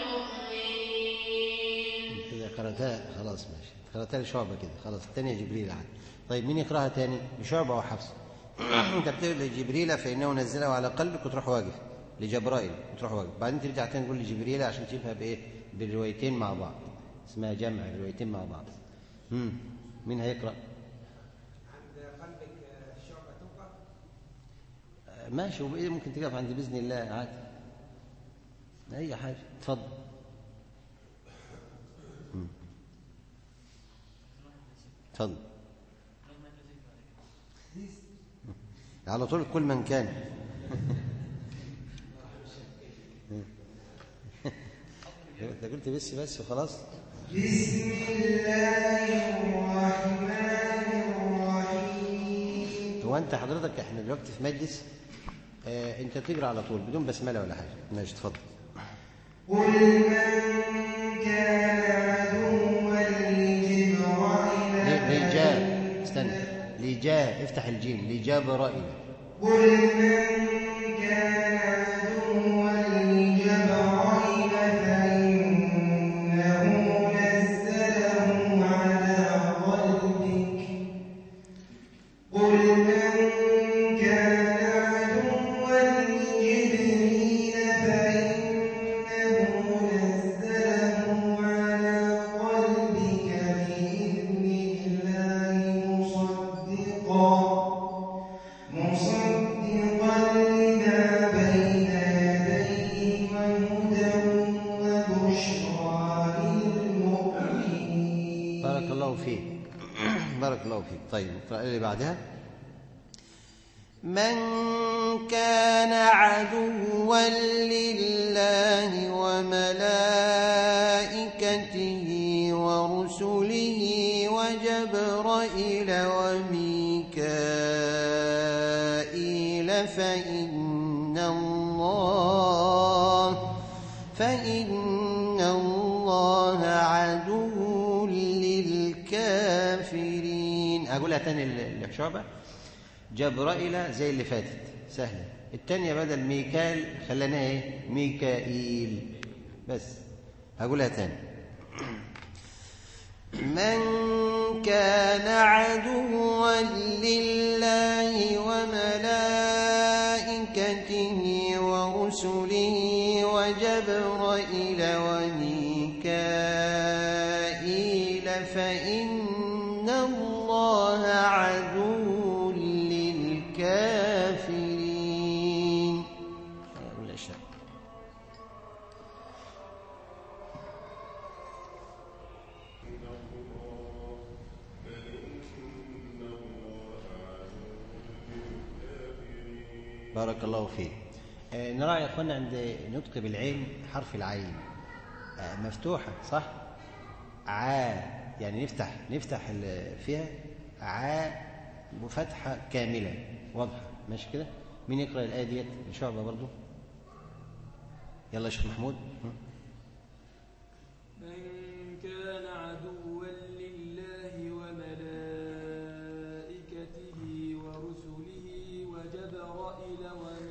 للمؤمنين كده قرأتها خلاص ماشي قرأتها لشعبة كده خلاص الثانية جبريل عاد طيب مين يقرأها تاني لشعبة وحفص انت بتقول لجبريل فإنه نزله على قلبك وتروح واقف لجبرائيل وتروح واقف بعدين ترجع تاني تقول لجبريل عشان تجيبها بإيه بالروايتين مع بعض اسمها جمع الروايتين مع بعض مم. مين هيقرأ عند قلبك الشعبة تقع آه، ماشي وبإيه ممكن تقف عند بإذن الله عادي أي حاجة اتفضل مم. اتفضل على طول كل من كان انت قلت بس بس وخلاص بسم الله الرحمن الرحيم هو انت حضرتك احنا دلوقتي في مجلس آه انت تقرا على طول بدون بسمله ولا حاجه ماشي اتفضل قل من كان عدوا لجبرائيل لجاء استنى لجاء افتح الجيم لجبرائيل قل من كان عدوا لجبرائيل فإنه نزله على قلبك قل من كان عدوا لجبريل فإنه نزله على قلبك بإذن الله مصدقا الله فيك طيب القراءة اللي بعدها من كان عدوا لله وملائكته ورسله وجبرائيل وميكائيل فإن الله فإن الله عدو للكافرين أقولها تاني لشعبة جبرائيل زي اللي فاتت سهلة التانية بدل ميكال خليناها ايه ميكائيل بس هقولها تاني من كان عدوا لله وملائكته ورسله وجبرائيل وميكائيل فإن الله عدو للكافرين ولا شك بارك الله فيك آه، نراعي يا اخوانا عند نطق بالعين حرف العين آه، مفتوحه صح عا يعني نفتح نفتح ال- فيها عا وفتحه كامله واضحه ماشي كده مين يقرا الايه ديت شعبه برضو يلا يا شيخ محمود ها؟ من كان عدوا لله وملائكته ورسله وجبرائيل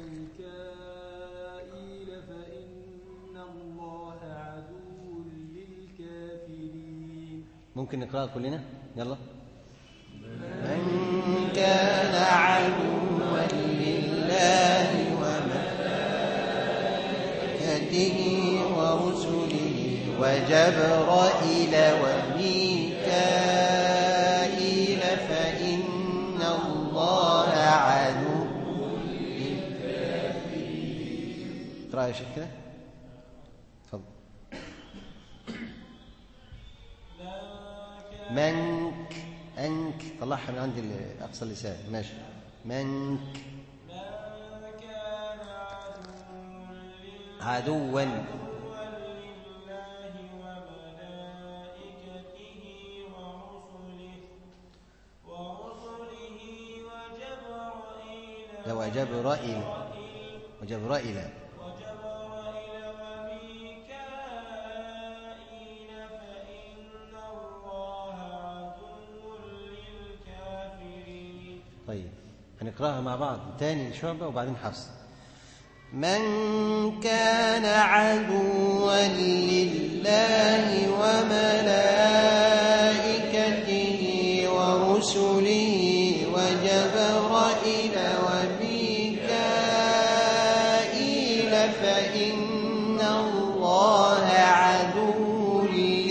وميكائيل فإن الله عدو للكافرين ممكن نقراها كلنا يلا من كان عدوا لله وملائكته ورسله وجبرائيل وميكائيل فإن الله عدو للكافرين اقرأ يا شيخ كده اتفضل منك أنك طلعها من عند ال- أقصى اللسان ماشي منك عدوا لو جبرائيل وجبرائيل طيب هنقراها مع بعض تاني شعبة وبعدين حفص من كان عدوا لله وملائكته ورسله وجبرائيل وميكائيل فإن الله عدو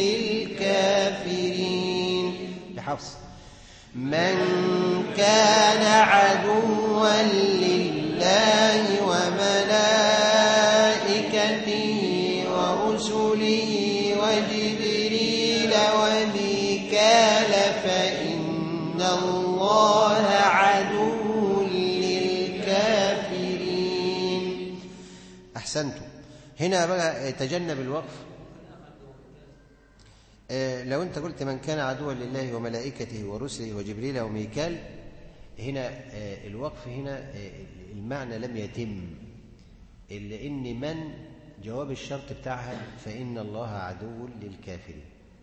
للكافرين لحفص من كان عدوا لله وملائكته ورسله وجبريل وميكال فإن الله عدو للكافرين أحسنتم هنا بقى تجنب الوقف آه، لو انت قلت من كان عدوا لله وملائكته ورسله وجبريل وميكال هنا آه، الوقف هنا آه، المعنى لم يتم لان من جواب الشرط بتاعها فان الله عدو للكافرين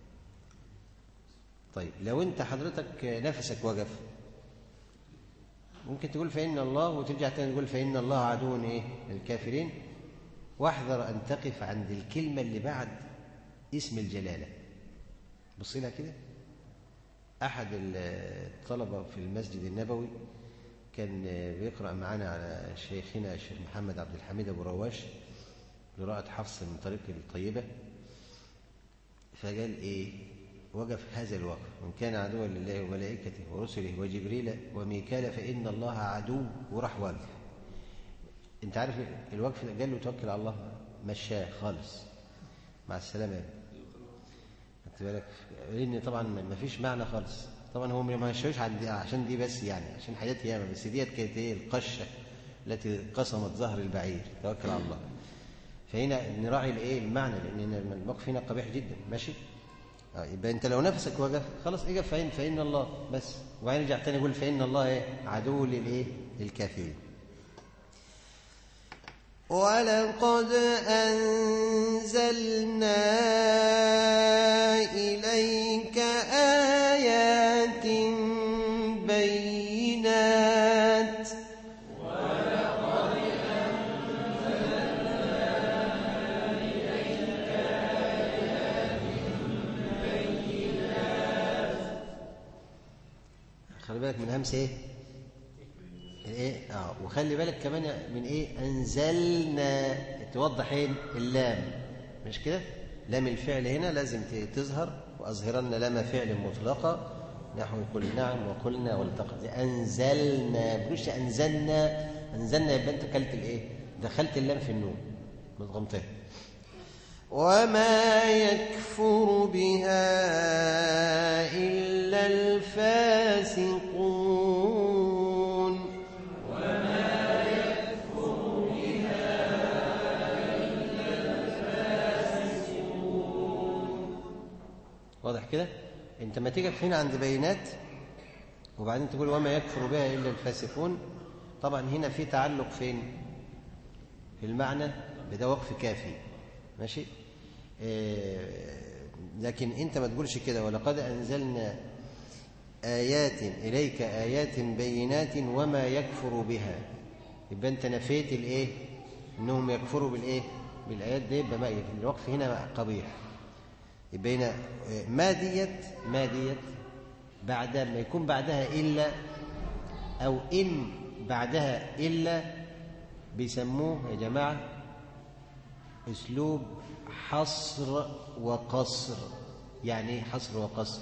طيب لو انت حضرتك نفسك وقف ممكن تقول فإن الله وترجع تاني تقول فإن الله عدو إيه للكافرين واحذر أن تقف عند الكلمة اللي بعد اسم الجلالة بص لها كده أحد الطلبة في المسجد النبوي كان بيقرأ معانا على شيخنا الشيخ محمد عبد الحميد أبو رواش قراءة حفص من طريق الطيبة فقال إيه وقف هذا الوقف من كان عدوا لله وملائكته ورسله وجبريل وميكال فإن الله عدو وراح واقف انت عارف الوقف ده قال له توكل على الله مشاه خالص مع السلامة خدت بالك لأن طبعا ما فيش معنى خالص طبعا هو ما مشوش عن دي عشان دي بس يعني عشان حاجات ياما بس ديت كانت ايه القشه التي قسمت ظهر البعير توكل على الله فهنا نراعي الايه المعنى لان الموقف هنا قبيح جدا ماشي آه، يبقى انت لو نفسك وجف خلاص اجب فإن فإن الله بس وبعدين يرجع تاني يقول فإن الله ايه عدو للايه للكافرين ولقد أنزلنا إليك آيات بينات خلي بالك من همس ايه ايه اه وخلي بالك كمان من ايه انزلنا توضح ايه اللام مش كده لام الفعل هنا لازم ت- تظهر واظهرن لام فعل مطلقه نحو قل نعم وقلنا والتقت انزلنا مش انزلنا انزلنا يبقى انت كلت الايه دخلت اللام في النون مضغمتها وما يكفر بها إلا الفاسقون واضح كده انت ما تيجي هنا عند بينات وبعدين تقول وما يكفر بها الا الفاسقون طبعا هنا في تعلق فين في المعنى بده وقف كافي ماشي آه لكن انت ما تقولش كده ولقد انزلنا ايات اليك ايات بينات وما يكفر بها يبقى انت نفيت الايه انهم يكفروا بالايه بالايات دي يبقى ما الوقف هنا قبيح يبقى هنا ما ديت ما ديت بعد ما يكون بعدها إلا أو إن بعدها إلا بيسموه يا جماعة أسلوب حصر وقصر يعني إيه حصر وقصر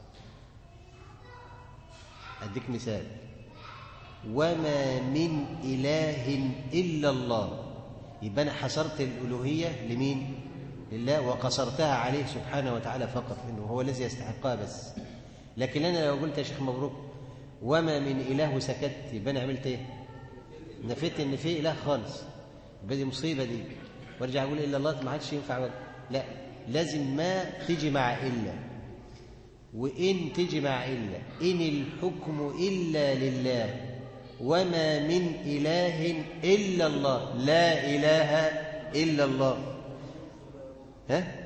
أديك مثال وما من إله إلا الله يبقى أنا حصرت الألوهية لمين؟ لله وقصرتها عليه سبحانه وتعالى فقط لأنه هو الذي يستحقها بس لكن أنا لو قلت يا شيخ مبروك وما من إله وسكت يبقى أنا عملت إيه؟ نفيت إن في إله خالص يبقى دي مصيبة دي وارجع أقول إلا الله ما عادش ينفع ولا لا لازم ما تيجي مع إلا وإن تيجي مع إلا إن الحكم إلا لله وما من إله إلا الله لا إله إلا الله ها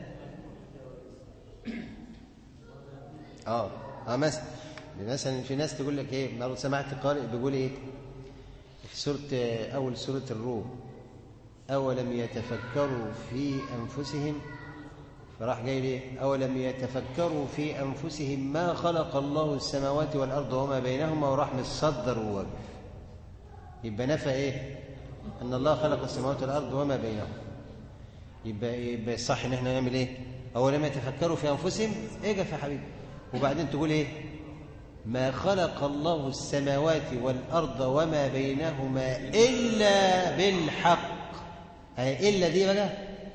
اه اه مثلا مثلا في ناس تقول لك ايه مرة سمعت قارئ بيقول ايه في سورة اول سورة الروم اولم يتفكروا في انفسهم فراح جاي ليه اولم يتفكروا في انفسهم ما خلق الله السماوات والارض وما بينهما وراح متصدر ووقف يبقى نفى ايه ان الله خلق السماوات والارض وما بينهما يبقى يبقى الصح ان احنا نعمل ايه اولم يتفكروا في انفسهم اجف يا حبيبي وبعدين تقول ايه ما خلق الله السماوات والارض وما بينهما الا بالحق هي الا دي بقى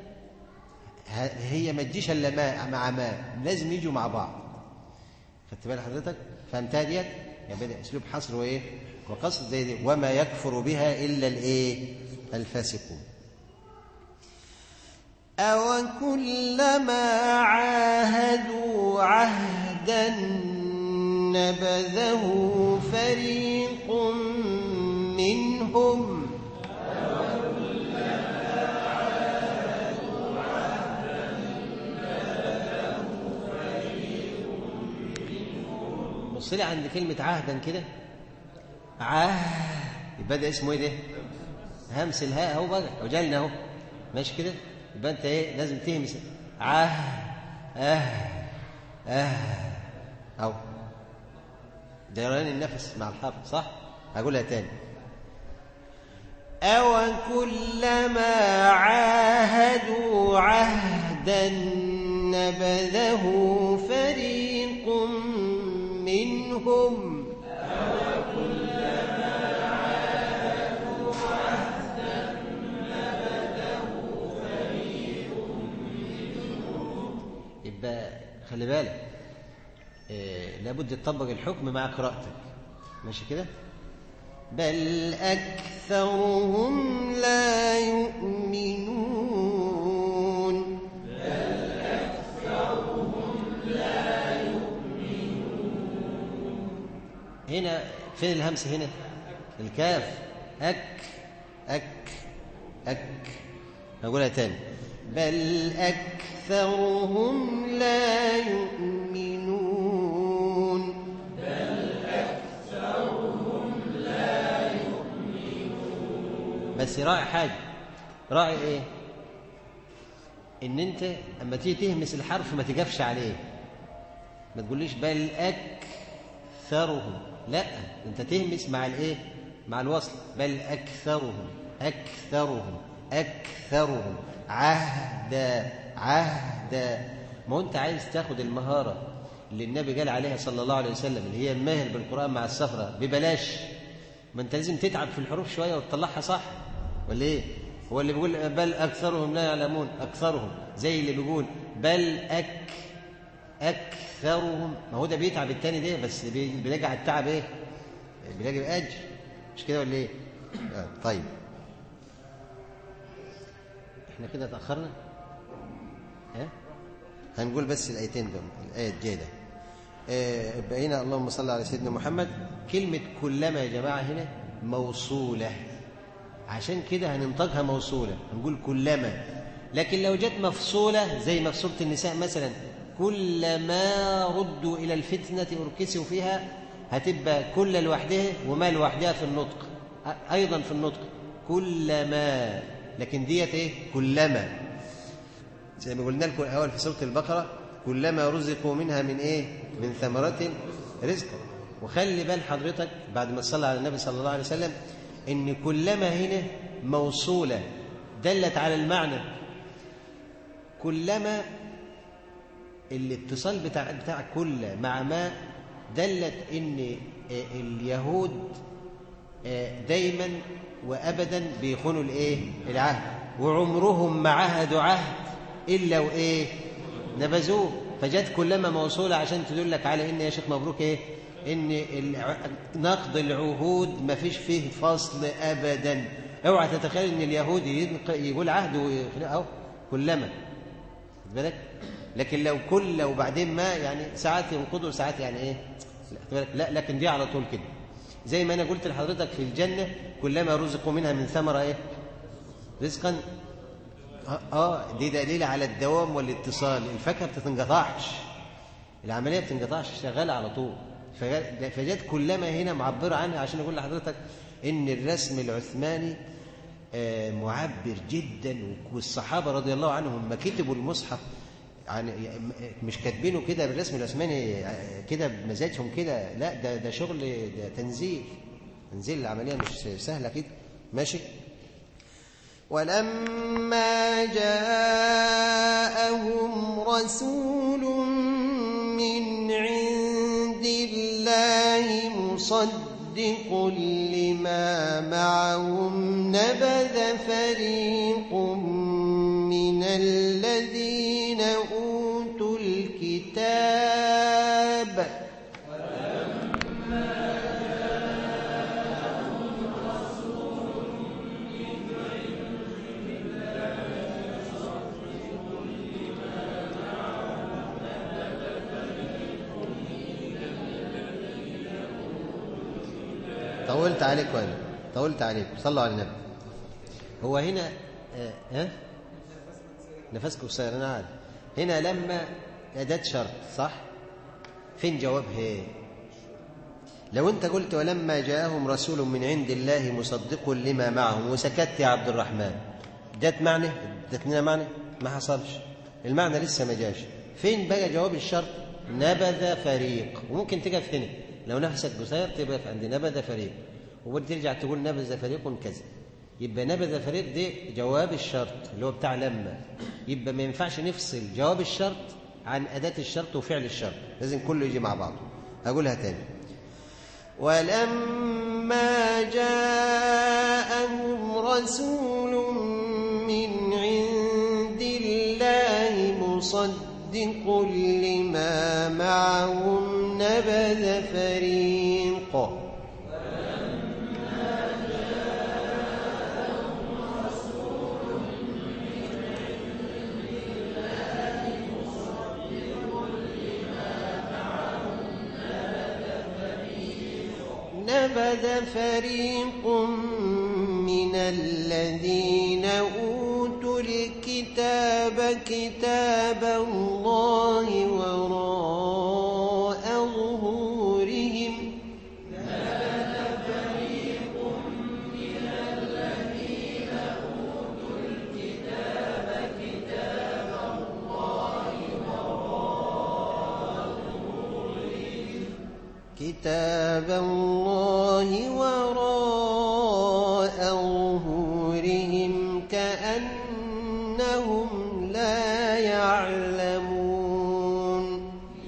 هي ما تجيش الا ما مع ما لازم يجوا مع بعض خدت بال حضرتك فهمتها ديت يعني بدا اسلوب حصر وايه وقصد زي دي وما يكفر بها الا الايه الفاسقون أوكلما عاهدوا عهدا نبذه فريق منهم بص لي عند كلمة عهدا كده عاه يبقى ده اسمه ايه ده؟ همس الهاء اهو بقى وجلنا اهو ماشي كده يبقى انت ايه لازم تهمس عاه اه اه اهو دوران النفس مع الحرف صح؟ هقولها تاني أوكلما عاهدوا عهدا نبذه فريق منهم يبقى خلي بالك آه، لابد تطبق الحكم مع قراءتك ماشي كده بل أكثرهم لا يؤمنون هنا فين الهمس هنا الكاف أك أك أك هقولها تاني بل أكثرهم لا يؤمنون بس راعي حاجة راعي ايه ان انت اما تيجي تهمس الحرف ما تجافش عليه ما تقوليش بل اكثرهم لا انت تهمس مع الايه مع الوصل بل اكثرهم اكثرهم اكثرهم عهدا عهدا ما هو انت عايز تاخد المهاره اللي النبي قال عليها صلى الله عليه وسلم اللي هي الماهر بالقران مع السفره ببلاش ما انت لازم تتعب في الحروف شويه وتطلعها صح ولا ايه هو اللي بيقول بل اكثرهم لا يعلمون اكثرهم زي اللي بيقول بل اك اكثرهم ما هو ده بيتعب التاني ده بس بي- بيلاقي على التعب ايه بيلاقي اجر مش كده ولا ايه آه طيب احنا كده اتاخرنا ها هنقول بس الايتين دول الايه الجايه ده آه، بقينا اللهم صل على سيدنا محمد كلمة كلما يا جماعة هنا موصولة عشان كده هننطقها موصولة هنقول كلما لكن لو جت مفصولة زي ما في سورة النساء مثلا كلما ردوا إلى الفتنة أركسوا فيها هتبقى كل لوحدها وما لوحدها في النطق أ- أيضا في النطق كلما لكن ديت إيه كلما زي ما قلنا لكم الاول في سوره البقره كلما رزقوا منها من ايه من ثمرات رزقا وخلي بال حضرتك بعد ما تصلى على النبي صلى الله عليه وسلم ان كلما هنا موصوله دلت على المعنى كلما الاتصال بتاع بتاع كل مع ما دلت ان آه، اليهود آه، دايما وابدا بيخونوا الايه العهد وعمرهم ما عهدوا عهد الا وايه نبذوه فجت كلما موصوله عشان تدلك على ان يا شيخ مبروك ايه ان الع- نقض العهود ما فيش فيه فصل ابدا اوعى تتخيل ان اليهود ينق- يقول عهد ويخلق- اهو كلما خد بالك لكن لو كل وبعدين ما يعني ساعات ينقضوا ساعات يعني ايه لا, خد بالك؟ لا لكن دي على طول كده زي ما انا قلت لحضرتك في الجنه كلما رزقوا منها من ثمره ايه رزقا اه آه، دي دليل على الدوام والاتصال الفاكهه ما بتنقطعش العمليه ما بتنقطعش شغاله على طول فجا- فجت كلما هنا معبره عنها عشان اقول لحضرتك ان الرسم العثماني آه، معبر جدا والصحابه رضي الله عنهم ما كتبوا المصحف يعني مش كاتبينه كده بالرسم العثماني آه، كده بمزاجهم كده لا ده ده شغل ده تنزيل تنزيل العمليه مش سهله كده ماشي ولما جاءهم رسول من عند الله مصدق لما معهم نبذ فريق من الذين أوتوا الكتاب طولت عليك وانا طولت عليك صلوا على النبي هو هنا آه، ها نفسك قصير انا عارف هنا لما اداه شرط صح فين جوابها ايه لو انت قلت ولما جاءهم رسول من عند الله مصدق لما معهم وسكت يا عبد الرحمن ادت معنى ادتنا معنى ما حصلش المعنى لسه ما جاش فين بقى جواب الشرط نبذ فريق وممكن تقف هنا لو نفسك قصير تبقى في عند نبذ فريق وترجع تقول نبذ فريق كذا يبقى نبذ فريق دي جواب الشرط اللي هو بتاع لما يبقى ما ينفعش نفصل جواب الشرط عن أداة الشرط وفعل الشرط لازم كله يجي مع بعضه هقولها تاني ولما جاءهم رسول من عند الله مصدق لما معهم نبذ فريق نبذ فريق من الذين أوتوا الكتاب كتاب الله وراء ظهورهم كتاب الله وراء ظهورهم كأنهم لا يعلمون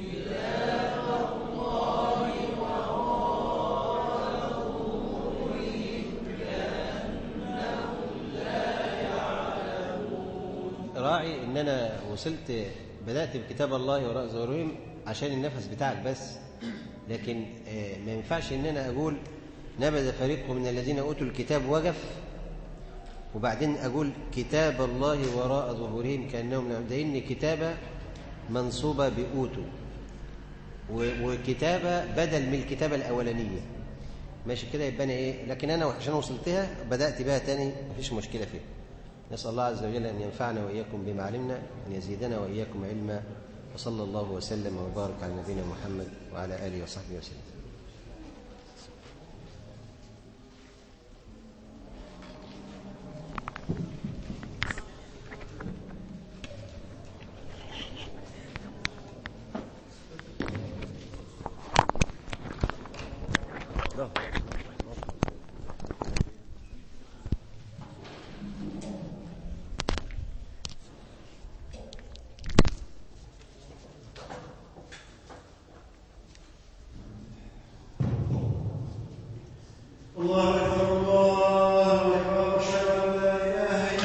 راعي ان انا وصلت بدات بكتاب الله وراء ظهورهم عشان النفس بتاعك بس لكن آه، ما ينفعش ان انا اقول نبذ فريق من الذين اوتوا الكتاب وقف وبعدين اقول كتاب الله وراء ظهورهم كانهم لا- ده ان كتابه منصوبه باوتوا و- وكتابه بدل من الكتابه الاولانيه ماشي كده يبقى انا ايه لكن انا عشان وصلتها بدات بها تاني مفيش مشكله فيها نسال الله عز وجل ان ينفعنا واياكم بما علمنا ان يزيدنا واياكم علما وصلى الله وسلم وبارك على نبينا محمد وعلى اله وصحبه وسلم الله أكبر الله أكبر أشهد أن لا إله إلا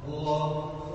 الله